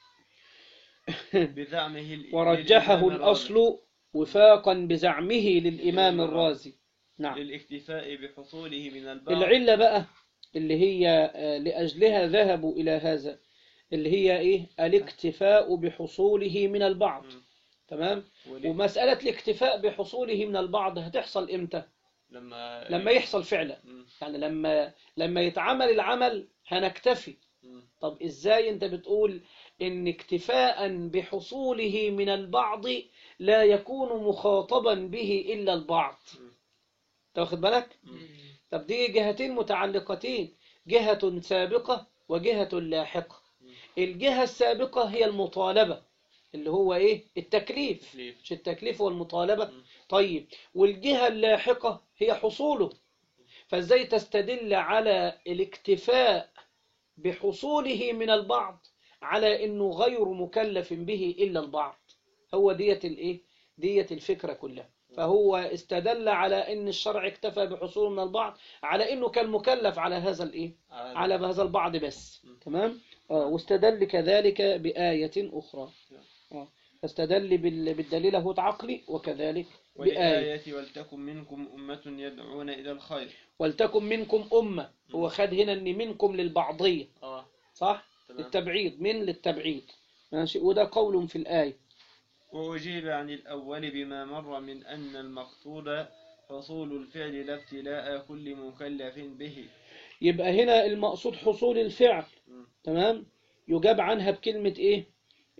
بزعمه ال- ورجحه للإمام الأصل وفاقا بزعمه للإمام الرازي نعم الرازي للاكتفاء بحصوله من البعض العلة بقى اللي هي آه، لأجلها ذهبوا إلى هذا اللي هي إيه الاكتفاء بحصوله من البعض مم. تمام ولي- ومسألة الاكتفاء بحصوله من البعض هتحصل إمتى لما لما يحصل فعلا مم. يعني لما لما يتعمل العمل هنكتفي مم. طب إزاي أنت بتقول إن اكتفاء بحصوله من البعض لا يكون مخاطبا به إلا البعض مم. أنت واخد بالك مم. طب دي جهتين متعلقتين جهة سابقة وجهة لاحقة الجهة السابقة هي المطالبة اللي هو إيه التكليف تكليف. مش التكليف والمطالبة مم. طيب والجهة اللاحقة هي حصوله فازاي تستدل على الاكتفاء بحصوله من البعض على انه غير مكلف به الا البعض هو ديت الايه ديت الفكرة كلها فهو استدل على ان الشرع اكتفى بحصوله من البعض على انه كان مكلف على هذا الايه على هذا البعض بس تمام آه واستدل كذلك بآية أخرى آه فاستدل بال- بالدليل هو عقلي وكذلك بآية والآية ولتكن منكم أمة يدعون إلى الخير ولتكن منكم أمة هو خد هنا أن منكم للبعضية اه صح تمام. للتبعيض من للتبعيض ماشي وده قول في الآية وأجيب عن الأول بما مر من أن المقصود حصول الفعل لا ابتلاء كل مكلف به يبقى هنا المقصود حصول الفعل مم. تمام يجاب عنها بكلمة إيه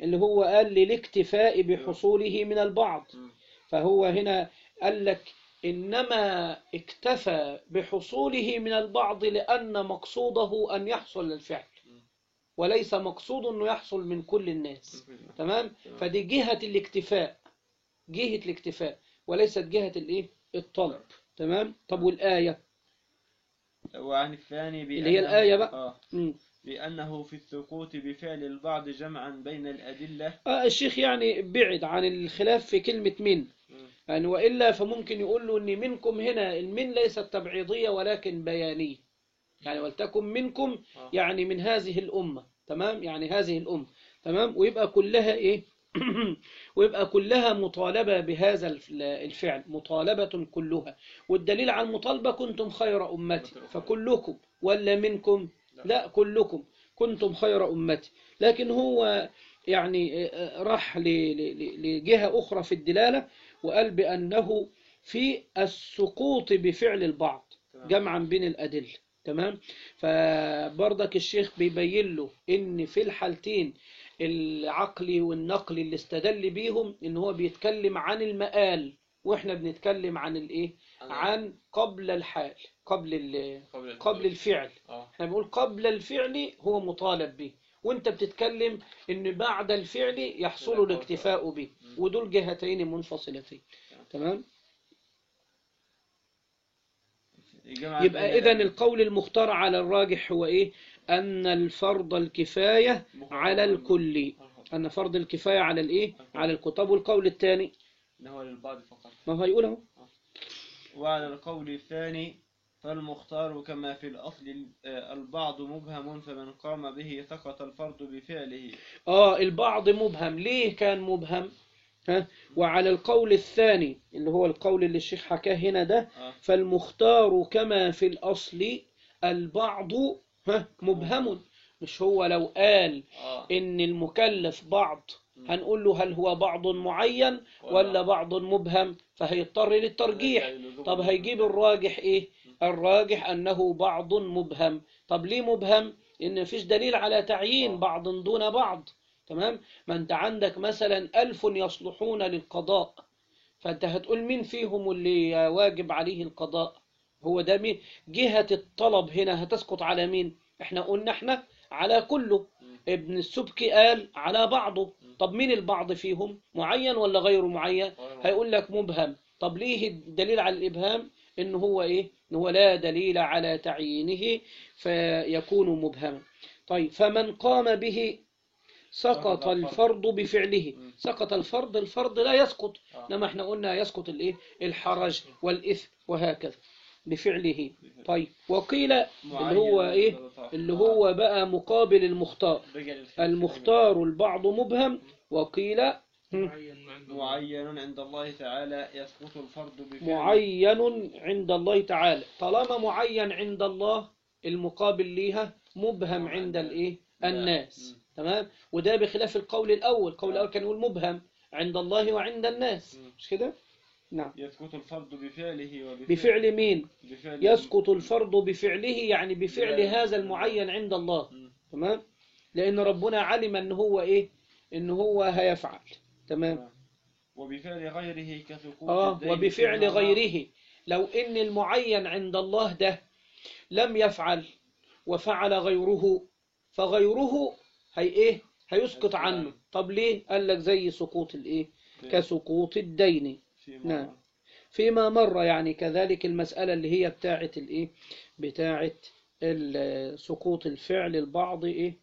اللي هو قال للاكتفاء بحصوله من البعض مم. فهو هنا قال لك إنما اكتفى بحصوله من البعض لأن مقصوده أن يحصل الفعل وليس مقصود أنه يحصل من كل الناس تمام فدي جهة الاكتفاء جهة الاكتفاء وليست جهة الايه الطلب تمام طب والآية وعن الثاني بأنه اللي هي الآية بقى. آه مم. بأنه في السقوط بفعل البعض جمعا بين الأدلة آه الشيخ يعني بعد عن الخلاف في كلمة من يعني وإلا فممكن يقول له أن منكم هنا المن ليست تبعيضية ولكن بيانية يعني ولتكن منكم آه. يعني من هذه الأمة تمام يعني هذه الأمة تمام ويبقى كلها إيه ويبقى كلها مطالبة بهذا الف- الفعل مطالبة كلها والدليل على المطالبة كنتم خير أمتي فكلكم ولا منكم لا كلكم كنتم خير أمتي لكن هو يعني آه، راح ل- ل- ل- لجهة أخرى في الدلالة وقال بأنه في السقوط بفعل البعض جمعا بين الأدلة تمام فبرضك الشيخ بيبين له ان في الحالتين العقلي والنقلي اللي استدل بيهم ان هو بيتكلم عن المآل واحنا بنتكلم عن الايه عن قبل الحال قبل ال- قبل قبل الفعل آه. احنا بنقول قبل الفعل هو مطالب به وانت بتتكلم ان بعد الفعل يحصل الاكتفاء به ودول جهتين منفصلتين تمام جمعا يبقى بين إذا الأدلة. القول المختار على الراجح هو إيه أن الفرض الكفاية على الكل أن فرض الكفاية على الإيه على الكل طب والقول الثاني إنه هو للبعض فقط ما هو هيقول اهو وعلى القول الثاني فالمختار كما في الأصل آه، البعض مبهم فمن قام به سقط الفرض بفعله آه البعض مبهم ليه كان مبهم ها وعلى القول الثاني اللي هو القول اللي الشيخ حكاه هنا ده آه. فالمختار كما في الأصل البعض ها مبهم مش هو لو قال آه. إن المكلف بعض هنقول له هل هو بعض معين ولا بعض مبهم فهيضطر للترجيح طب هيجيب الراجح إيه الراجح أنه بعض مبهم طب ليه مبهم إن مفيش دليل على تعيين بعض دون بعض تمام ما أنت عندك مثلا ألف يصلحون للقضاء فأنت هتقول مين فيهم اللي واجب عليه القضاء هو ده مين جهة الطلب هنا هتسقط على مين احنا قلنا احنا على كله ابن السبكي قال على بعضه طب مين البعض فيهم معين ولا غير معين هيقول لك مبهم طب ليه الدليل على الإبهام إن هو إيه إن هو لا دليل على تعيينه فيكون مبهما طيب فمن قام به سقط الفرض بفعله سقط الفرض الفرض لا يسقط لما احنا قلنا يسقط الايه الحرج والإثم وهكذا بفعله طيب وقيل اللي هو ايه اللي هو بقى مقابل المختار المختار البعض مبهم وقيل هم، معين عند الله تعالى يسقط الفرض بفعله معين عند الله تعالى طالما معين عند الله المقابل ليها مبهم عند الايه الناس تمام وده بخلاف القول الاول القول الاول كان يقول مبهم عند الله وعند الناس مش كده نعم يسقط الفرض بفعله وبفعل بفعل مين بفعل يسقط الفرض بفعله يعني بفعل لا. هذا المعين عند الله مم. تمام لان ربنا علم ان هو ايه ان هو هيفعل تمام وبفعل غيره كسقوط اه الدين وبفعل فيما غيره لو ان المعين عند الله ده لم يفعل وفعل غيره فغيره هي ايه هيسقط عنه طب ليه قال لك زي سقوط الايه كسقوط الدين فيما نعم. فيما مر يعني كذلك المسألة اللي هي بتاعة الايه بتاعة ال- سقوط الفعل البعض ايه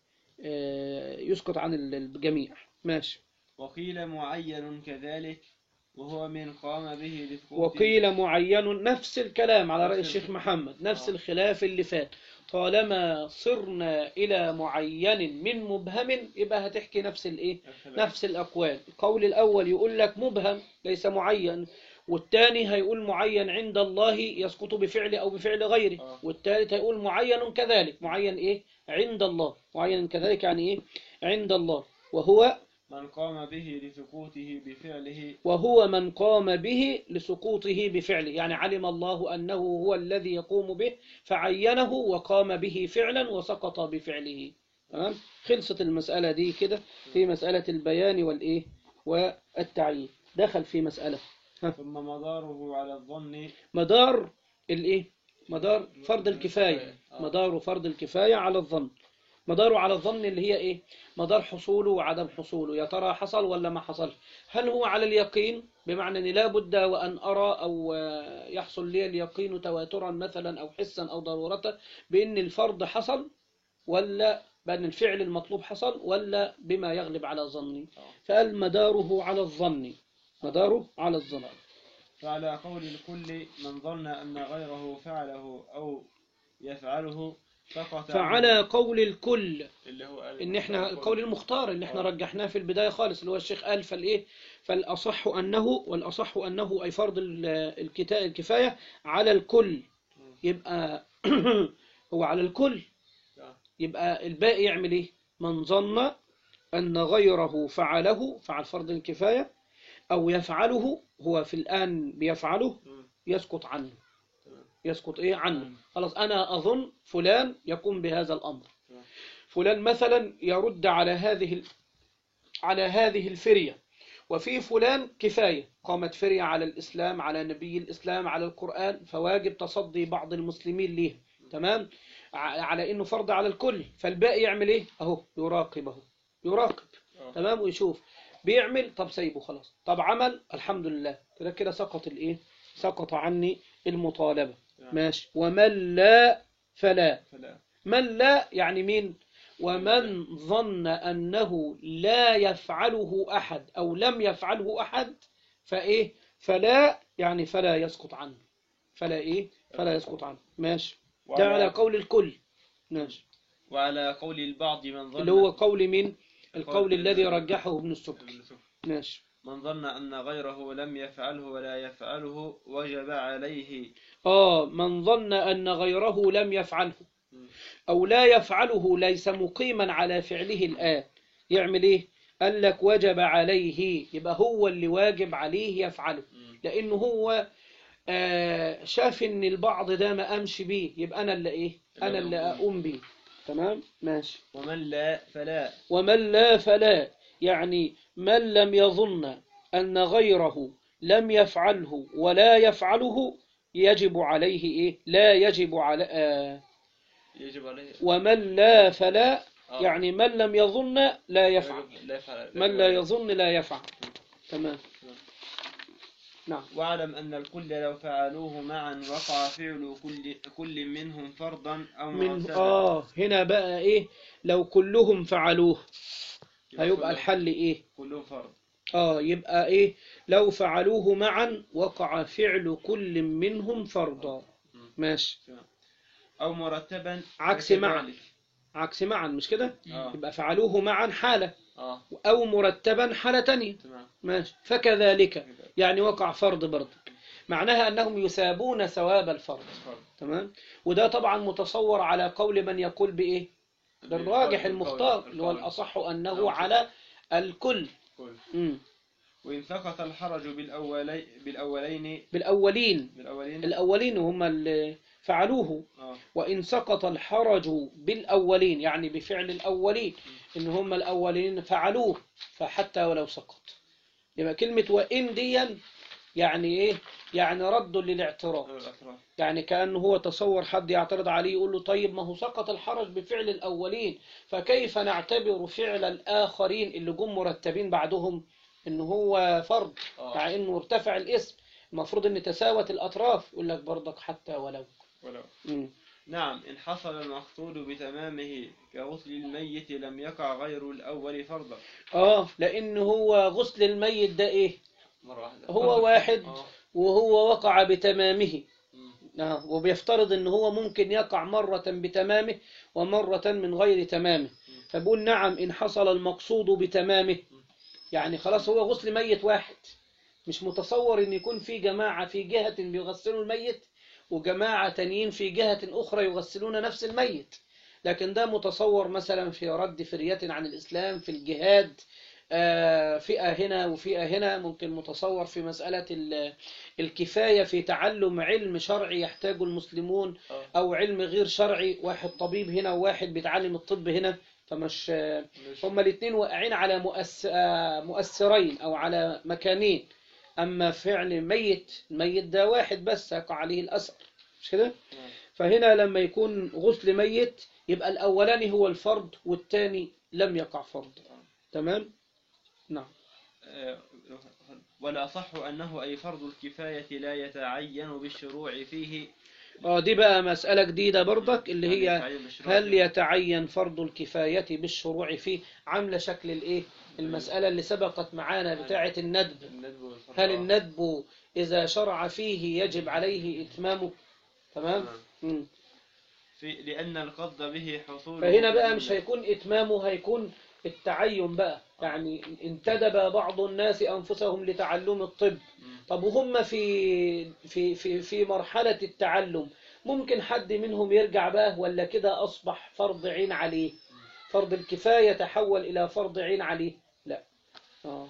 آه، يسقط عن ال- الجميع ماشي وقيل معين كذلك وهو من قام به لسقوط وقيل معين نفس الكلام على رأي نفس الشيخ الكلام. محمد نفس آه. الخلاف اللي فات طالما صرنا إلى معين من مبهم يبقى هتحكي نفس الإيه الخلاف. نفس الأقوال القول الأول يقول لك مبهم ليس معين والثاني هيقول معين عند الله يسقط بفعل أو بفعل غيره آه. والثالث هيقول معين كذلك معين إيه عند الله معين كذلك يعني إيه عند الله وهو من قام به لسقوطه بفعله وهو من قام به لسقوطه بفعله يعني علم الله أنه هو الذي يقوم به فعينه وقام به فعلا وسقط بفعله تمام خلصت المسألة دي كده في مسألة البيان والإيه والتعيين دخل في مسألة ثم مداره على الظن مدار الإيه مدار فرض الكفاية مدار فرض الكفاية على الظن مداره على الظن اللي هي إيه مدار حصوله وعدم حصوله يا ترى حصل ولا ما حصل هل هو على اليقين بمعنى أن لا بد وأن أرى أو آه، يحصل لي اليقين تواترا مثلا أو حسا أو ضرورة بأن الفرض حصل ولا بأن الفعل المطلوب حصل ولا بما يغلب على ظني فقال مداره على الظن مداره على الظن فعلى قول الكل من ظن أن غيره فعله أو يفعله سقط فعلى قول الكل اللي هو قال ان احنا القول المختار اللي احنا رجحناه في البداية خالص اللي هو الشيخ قال فالايه فالاصح انه والاصح انه اي فرض ال- الكتا- الكفاية على الكل يبقى هو على الكل يبقى الباقي يعمل ايه من ظن ان غيره فعله فعل فرض الكفاية او يفعله هو في الان بيفعله يسقط عنه يسقط ايه عنه خلاص انا اظن فلان يقوم بهذا الامر فلان مثلا يرد على هذه ال- على هذه الفرية وفي فلان كفاية قامت فرية على الإسلام على نبي الإسلام على القرآن فواجب تصدي بعض المسلمين ليه تمام ع- على إنه فرض على الكل فالباقي يعمل إيه أهو يراقبه يراقب تمام ويشوف بيعمل طب سيبه خلاص طب عمل الحمد لله كده كده سقط الإيه سقط عني المطالبة ماشي ومن لا فلا فلا من لا يعني مين ومن ظن أنه لا يفعله أحد أو لم يفعله أحد فإيه فلا يعني فلا يسقط عنه فلا إيه فلا يسقط عنه ماشي ده على قول الكل ماشي وعلى قول البعض من ظن اللي هو قول مين القول الذي رجحه ابن السبكي ماشي من ظن أن غيره لم يفعله ولا يفعله وجب عليه آه من ظن أن غيره لم يفعله أو لا يفعله ليس مقيما على فعله الآن يعمل إيه؟ قال لك وجب عليه يبقى هو اللي واجب عليه يفعله لأنه هو آه، شاف إن البعض ده ما قامش بيه يبقى أنا اللي إيه؟ أنا اللي أقوم بيه تمام؟ ماشي ومن لا فلا ومن لا فلا يعني من لم يظن أن غيره لم يفعله ولا يفعله يجب عليه إيه؟ لا يجب على آه يجب عليه ومن لا فلا آه. يعني من لم يظن لا يفعل لا يفعل من لا يظن لا يفعل تمام نعم واعلم أن الكل لو فعلوه معا وقع فعل كل كل منهم فرضا أو من مرتبا آه هنا بقى إيه لو كلهم فعلوه هيبقى كلهم- الحل إيه كلهم فرض آه يبقى إيه لو فعلوه معا وقع فعل كل منهم فرضا ماشي أو مرتبا عكس معا. كذلك. عكس معا مش كده آه. يبقى فعلوه معا حالة اه أو مرتبا حالة تانية تمام ماشي فكذلك يعني وقع فرض برضك معناها أنهم يثابون ثواب الفرض فرض تمام وده طبعا متصور على قول من يقول بإيه بالراجح المختار اللي هو الأصح أنه على الكل كل. مم. وإن سقط الحرج بالأولي بالأولين بالأولين بالأولين الأولين هم اللي فعلوه اه وإن سقط الحرج بالأولين يعني بفعل الأولين إن هم الأولين فعلوه فحتى ولو سقط يبقى كلمة وإن ديا يعني إيه يعني رد للاعتراض الأطراف يعني كأنه هو تصور حد يعترض عليه يقول له طيب ما هو سقط الحرج بفعل الأولين فكيف نعتبر فعل الآخرين اللي جم مرتبين بعدهم إن هو فرض آه. مع إنه ارتفع الاسم المفروض إن تساوت الأطراف يقول لك برضك حتى ولو ولو مم. نعم إن حصل المقصود بتمامه كغسل الميت لم يقع غير الأول فرضا آه لأن هو غسل الميت ده إيه مرة واحدة هو واحد آه. وهو وقع بتمامه مم. آه وبيفترض إن هو ممكن يقع مرة بتمامه ومرة من غير تمامه فبقول نعم إن حصل المقصود بتمامه يعني خلاص هو غسل ميت واحد مش متصور إن يكون في جماعة في جهة بيغسلوا الميت وجماعة تانيين في جهة أخرى يغسلون نفس الميت لكن ده متصور مثلا في رد فرية عن الإسلام في الجهاد آه، فئة هنا وفئة هنا ممكن متصور في مسألة ال- الكفاية في تعلم علم شرعي يحتاجه المسلمون آه. أو علم غير شرعي واحد طبيب هنا وواحد بيتعلم الطب هنا فمش هما الاثنين واقعين على مؤس... آه، مؤثرين أو على مكانين أما فعل ميت الميت ده واحد بس يقع عليه الأثر مش كده؟ فهنا لما يكون غسل ميت يبقى الأولاني هو الفرض والثاني لم يقع فرض تمام؟ نعم آه، والأصح أنه أي فرض الكفاية لا يتعين بالشروع فيه اه دي بقى مسألة جديدة برضك اللي يعني هي يتعين بالشروع هل فيه. يتعين فرض الكفاية بالشروع فيه عاملة شكل الايه المسألة اللي سبقت معانا بتاعة الندب الندب والفرض. هل آه. الندب إذا شرع فيه يجب عليه إتمامه تمام نعم. مم. في لأن القصد به حصول فهنا بقى مش هيكون إتمامه هيكون التعين بقى يعني انتدب بعض الناس أنفسهم لتعلم الطب طب وهم في في في في مرحلة التعلم ممكن حد منهم يرجع بقى ولا كده أصبح فرض عين عليه فرض الكفاية تحول إلى فرض عين عليه لا آه.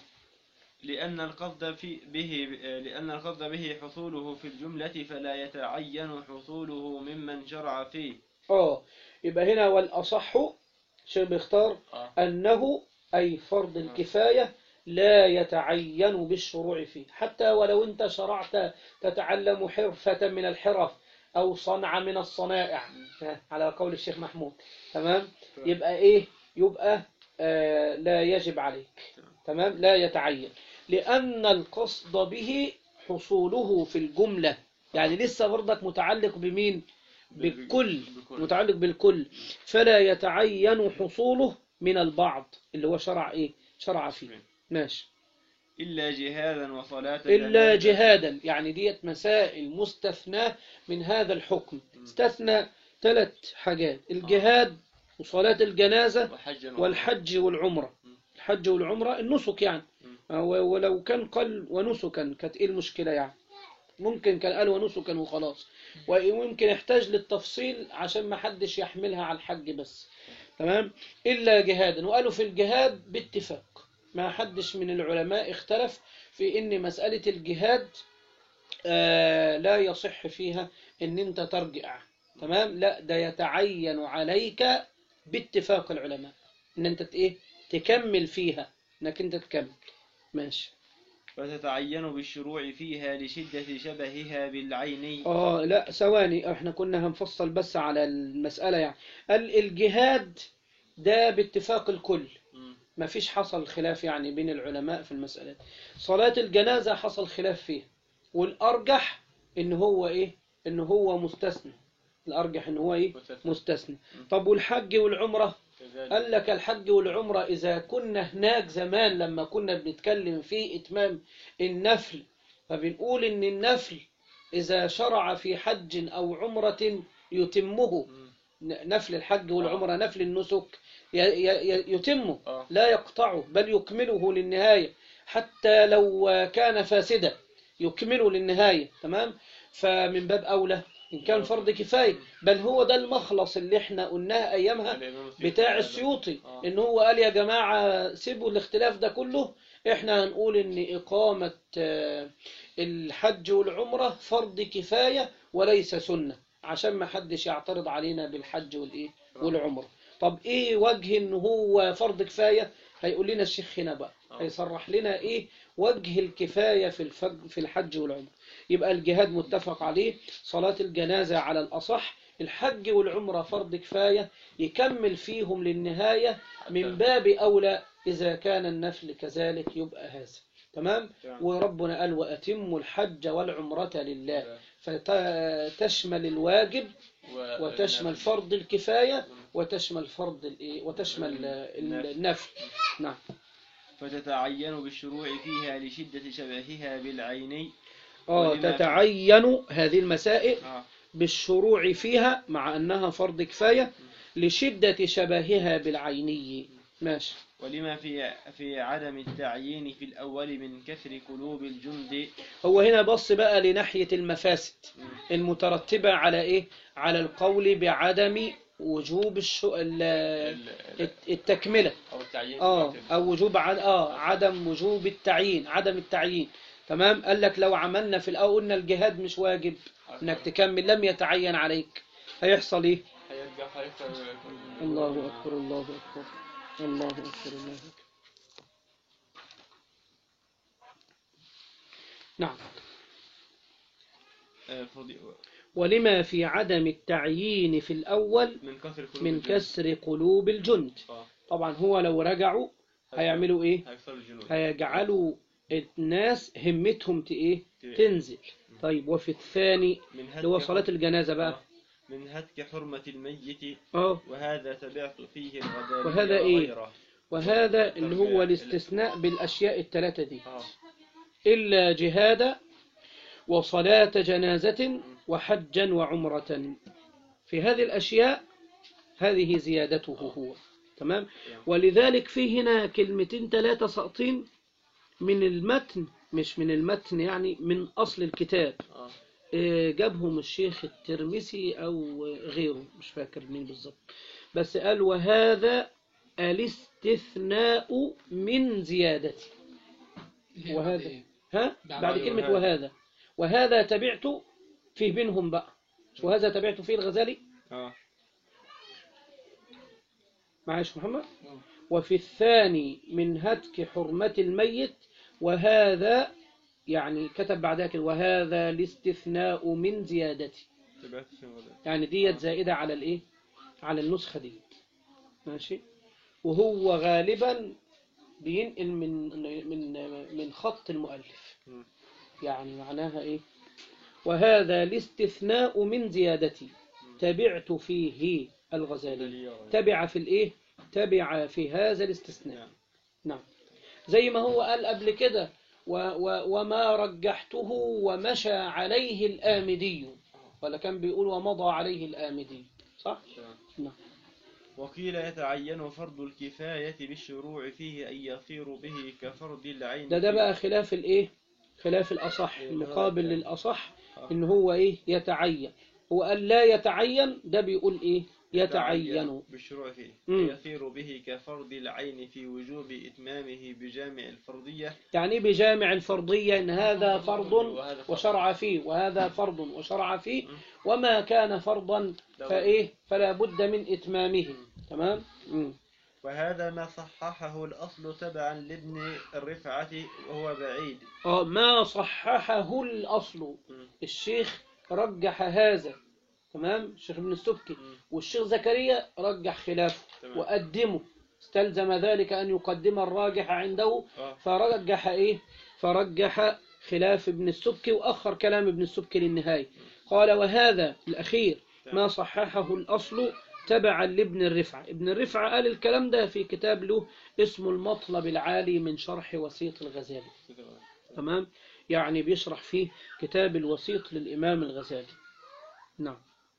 لأن القصد في به لأن القصد به حصوله في الجملة فلا يتعين حصوله ممن شرع فيه آه يبقى هنا والأصح شيء بيختار آه. أنه أي فرض الكفاية لا يتعين بالشروع فيه حتى ولو أنت شرعت تتعلم حرفة من الحرف أو صنعة من الصنائع على قول الشيخ محمود تمام يبقى إيه يبقى آه لا يجب عليك تمام لا يتعين لأن القصد به حصوله في الجملة يعني لسه برضك متعلق بمين بالكل بالكل. متعلق بالكل فلا يتعين حصوله من البعض اللي هو شرع ايه شرع فيه ماشي إلا جهادا وصلاة إلا جنازة. جهادا يعني ديت مسائل مستثناة من هذا الحكم استثنى ثلاث حاجات الجهاد وصلاة الجنازة وحجا والحج والعمرة الحج والعمرة النسك يعني و- ولو كان قل ونسكا كانت ايه المشكلة يعني ممكن كان قال ونسكا وخلاص وممكن يحتاج للتفصيل عشان ما حدش يحملها على الحج بس تمام إلا جهادا وقالوا في الجهاد باتفاق ما حدش من العلماء اختلف في ان مسألة الجهاد آه لا يصح فيها ان انت ترجع تمام لا ده يتعين عليك باتفاق العلماء ان انت ت- ايه تكمل فيها انك انت تكمل ماشي وتتعين بالشروع فيها لشدة شبهها بالعين اه لا ثواني احنا كنا هنفصل بس على المسألة يعني قال الجهاد ده باتفاق الكل مم. ما فيش حصل خلاف يعني بين العلماء في المسألة دي. صلاة الجنازة حصل خلاف فيها والأرجح إن هو إيه إن هو مستثنى الأرجح إن هو إيه مستثنى. مستثنى طب والحج والعمرة كذلك. قال لك الحج والعمرة إذا كنا هناك زمان لما كنا بنتكلم في إتمام النفل فبنقول إن النفل إذا شرع في حج أو عمرة يتمه مم. ن- نفل الحج والعمرة نفل النسك ي- ي- ي- يتمه آه. لا يقطعه بل يكمله للنهاية حتى لو كان فاسدا يكمله للنهاية تمام فمن باب أولى إن كان فرض كفاية بل هو ده المخلص اللي احنا قلناه أيامها الإمام السيوطي بتاع قال- السيوطي آه. إن هو قال يا جماعة سيبوا الاختلاف ده كله احنا هنقول إن إقامة آه، الحج والعمرة فرض كفاية وليس سنة عشان ما حدش يعترض علينا بالحج والإيه والعمرة طب إيه وجه إن هو فرض كفاية هيقول لنا الشيخ هنا بقى آه. هيصرح لنا إيه وجه الكفاية في الفج في الحج والعمرة يبقى الجهاد متفق عليه صلاة الجنازة على الأصح الحج والعمرة فرض كفاية يكمل فيهم للنهاية من باب أولى إذا كان النفل كذلك يبقى هذا تمام تمام. وربنا قال وأتموا الحج والعمرة لله تمام. فتشمل الواجب و- وتشمل النفل. فرض الكفاية وتشمل فرض الإيه وتشمل النفل. النفل نعم فتتعين بالشروع فيها لشدة شبهها بالعين اه ولما في- تتعين هذه المسائل آه. بالشروع فيها مع أنها فرض كفاية لشدة شبهها بالعيني ماشي ولما في في عدم التعيين في الأول من كثر قلوب الجند هو هنا بص بقى لناحية المفاسد المترتبة على إيه على القول بعدم وجوب الشو... ال- ال- التكملة أو التعيين اه او وجوب عن اه عدم وجوب التعيين عدم التعيين تمام قال لك لو عملنا في الاول قلنا الجهاد مش واجب انك تكمل لم يتعين عليك هيحصل ايه الله أكبر الله أكبر الله أكبر الله أكبر نعم آه، فضي- ولما في عدم التعيين في الأول من كثر قلوب من الجن. كسر قلوب الجند اه طبعا هو لو رجعوا هيعملوا إيه هيكسر الجنود هيجعلوا الناس همتهم ت- إيه تنزل طيب وفي الثاني من اللي هو هتك صلاة الجنازة بقى آه. من هتك حرمة الميت اه وهذا تبعت فيه الغدارية وهذا إيه؟ وغيره. وهذا اللي هو الاستثناء بالأشياء الثلاثة دي اه إلا جهاد وصلاة جنازة وحجا وعمرة في هذه الأشياء هذه زيادته هو تمام ولذلك في هنا كلمتين ثلاثة ساقطين من المتن مش من المتن يعني من أصل الكتاب اه إيه، جابهم الشيخ الترمسي أو غيره مش فاكر مين بالظبط بس قال وهذا الاستثناء من زيادته اللي هي وهذا. بعد إيه؟ ها بعد بعد وهذا. كلمة وهذا وهذا تبعت فيه بينهم بقى مش وهذا تبعت فيه الغزالي اه معاش محمد آه. وفي الثاني من هتك حرمة الميت وهذا يعني كتب بعدها كده وهذا الاستثناء من زيادته تبعت فيه الغدارية يعني ديت زائدة على الايه على النسخة دي ماشي وهو غالبا بينقل من من من خط المؤلف مم. يعني معناها ايه وهذا الاستثناء من زيادتي تبعت فيه الغزالي غدارية وغيره. تبع في الايه تبع في هذا الاستثناء نعم. نعم زي ما هو قال قبل كده و و وما رجحته ومشى عليه الآمدي ولا كان بيقول ومضى عليه الآمدي صح تمام. نعم وقيل يتعين فرض الكفاية بالشروع فيه أن يصير به كفرض العين ده ده في- بقى خلاف الايه خلاف الأصح إيه، المقابل هذا- للأصح آه. إن هو إيه يتعين هو قال لا يتعين ده بيقول إيه يتعين بالشروع فيه مم. يصير به كفرض العين في وجوب إتمامه بجامع الفرضية يعني بجامع الفرضية إن هذا فرض وهذا فرض. وشرع فيه وهذا فرض وشرع فيه مم. وما كان فرضا لو- فإيه فلا بد من إتمامه تمام مم. وهذا ما صححه الأصل تبعا لابن الرفعة وهو بعيد آه، ما صححه الأصل مم. الشيخ رجح هذا تمام الشيخ ابن السبكي مم. والشيخ زكريا رجح خلافه تمام. وقدمه استلزم ذلك أن يقدم الراجح عنده آه. فرجح إيه فرجح خلاف ابن السبكي وأخر كلام ابن السبكي للنهاية قال وهذا الأخير ما صححه الأصل تبعا لابن الرفعة ابن الرفعة قال الكلام ده في كتاب له اسمه المطلب العالي من شرح وسيط الغزالي تمام يعني بيشرح فيه كتاب الوسيط للإمام الغزالي نعم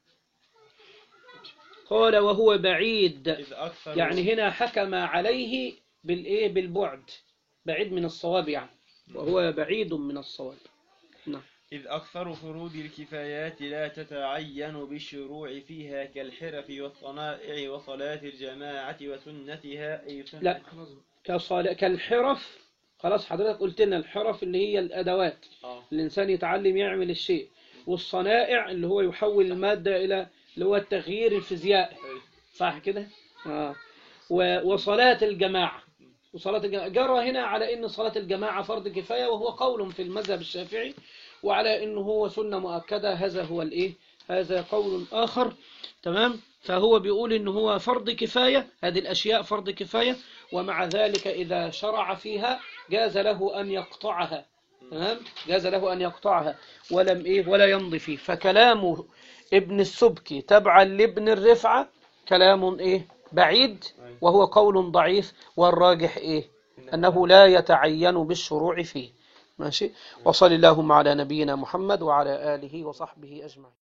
قال وهو بعيد إذ أكثر يعني هنا حكم عليه بالإيه بالبعد بعيد من الصواب يعني وهو بعيد من الصواب نعم إذ أكثر فروض الكفايات لا تتعين بالشروع فيها كالحرف والصنائع وصلاة الجماعة وسنتها أي سنة لا كصال... كالحرف خلاص حضرتك قلت لنا الحرف اللي هي الأدوات آه. الإنسان يتعلم يعمل الشيء والصنائع اللي هو يحول المادة إلى اللي هو التغيير الفيزيائي أي. صح كده آه. و... وصلاة الجماعة وصلاة الجماعة جرى هنا على أن صلاة الجماعة فرض كفاية وهو قول في المذهب الشافعي وعلى أنه هو سنة مؤكدة هذا هو الإيه هذا قول آخر تمام فهو بيقول إن هو فرض كفاية هذه الأشياء فرض كفاية ومع ذلك إذا شرع فيها جاز له أن يقطعها تمام جاز له أن يقطعها ولم إيه ولا يمضي فيه فكلام ابن السبكي تبعا لابن الرفعة كلام إيه بعيد وهو قول ضعيف والراجح إيه أنه لا يتعين بالشروع فيه ماشي وصل اللهم على نبينا محمد وعلى آله وصحبه أجمعين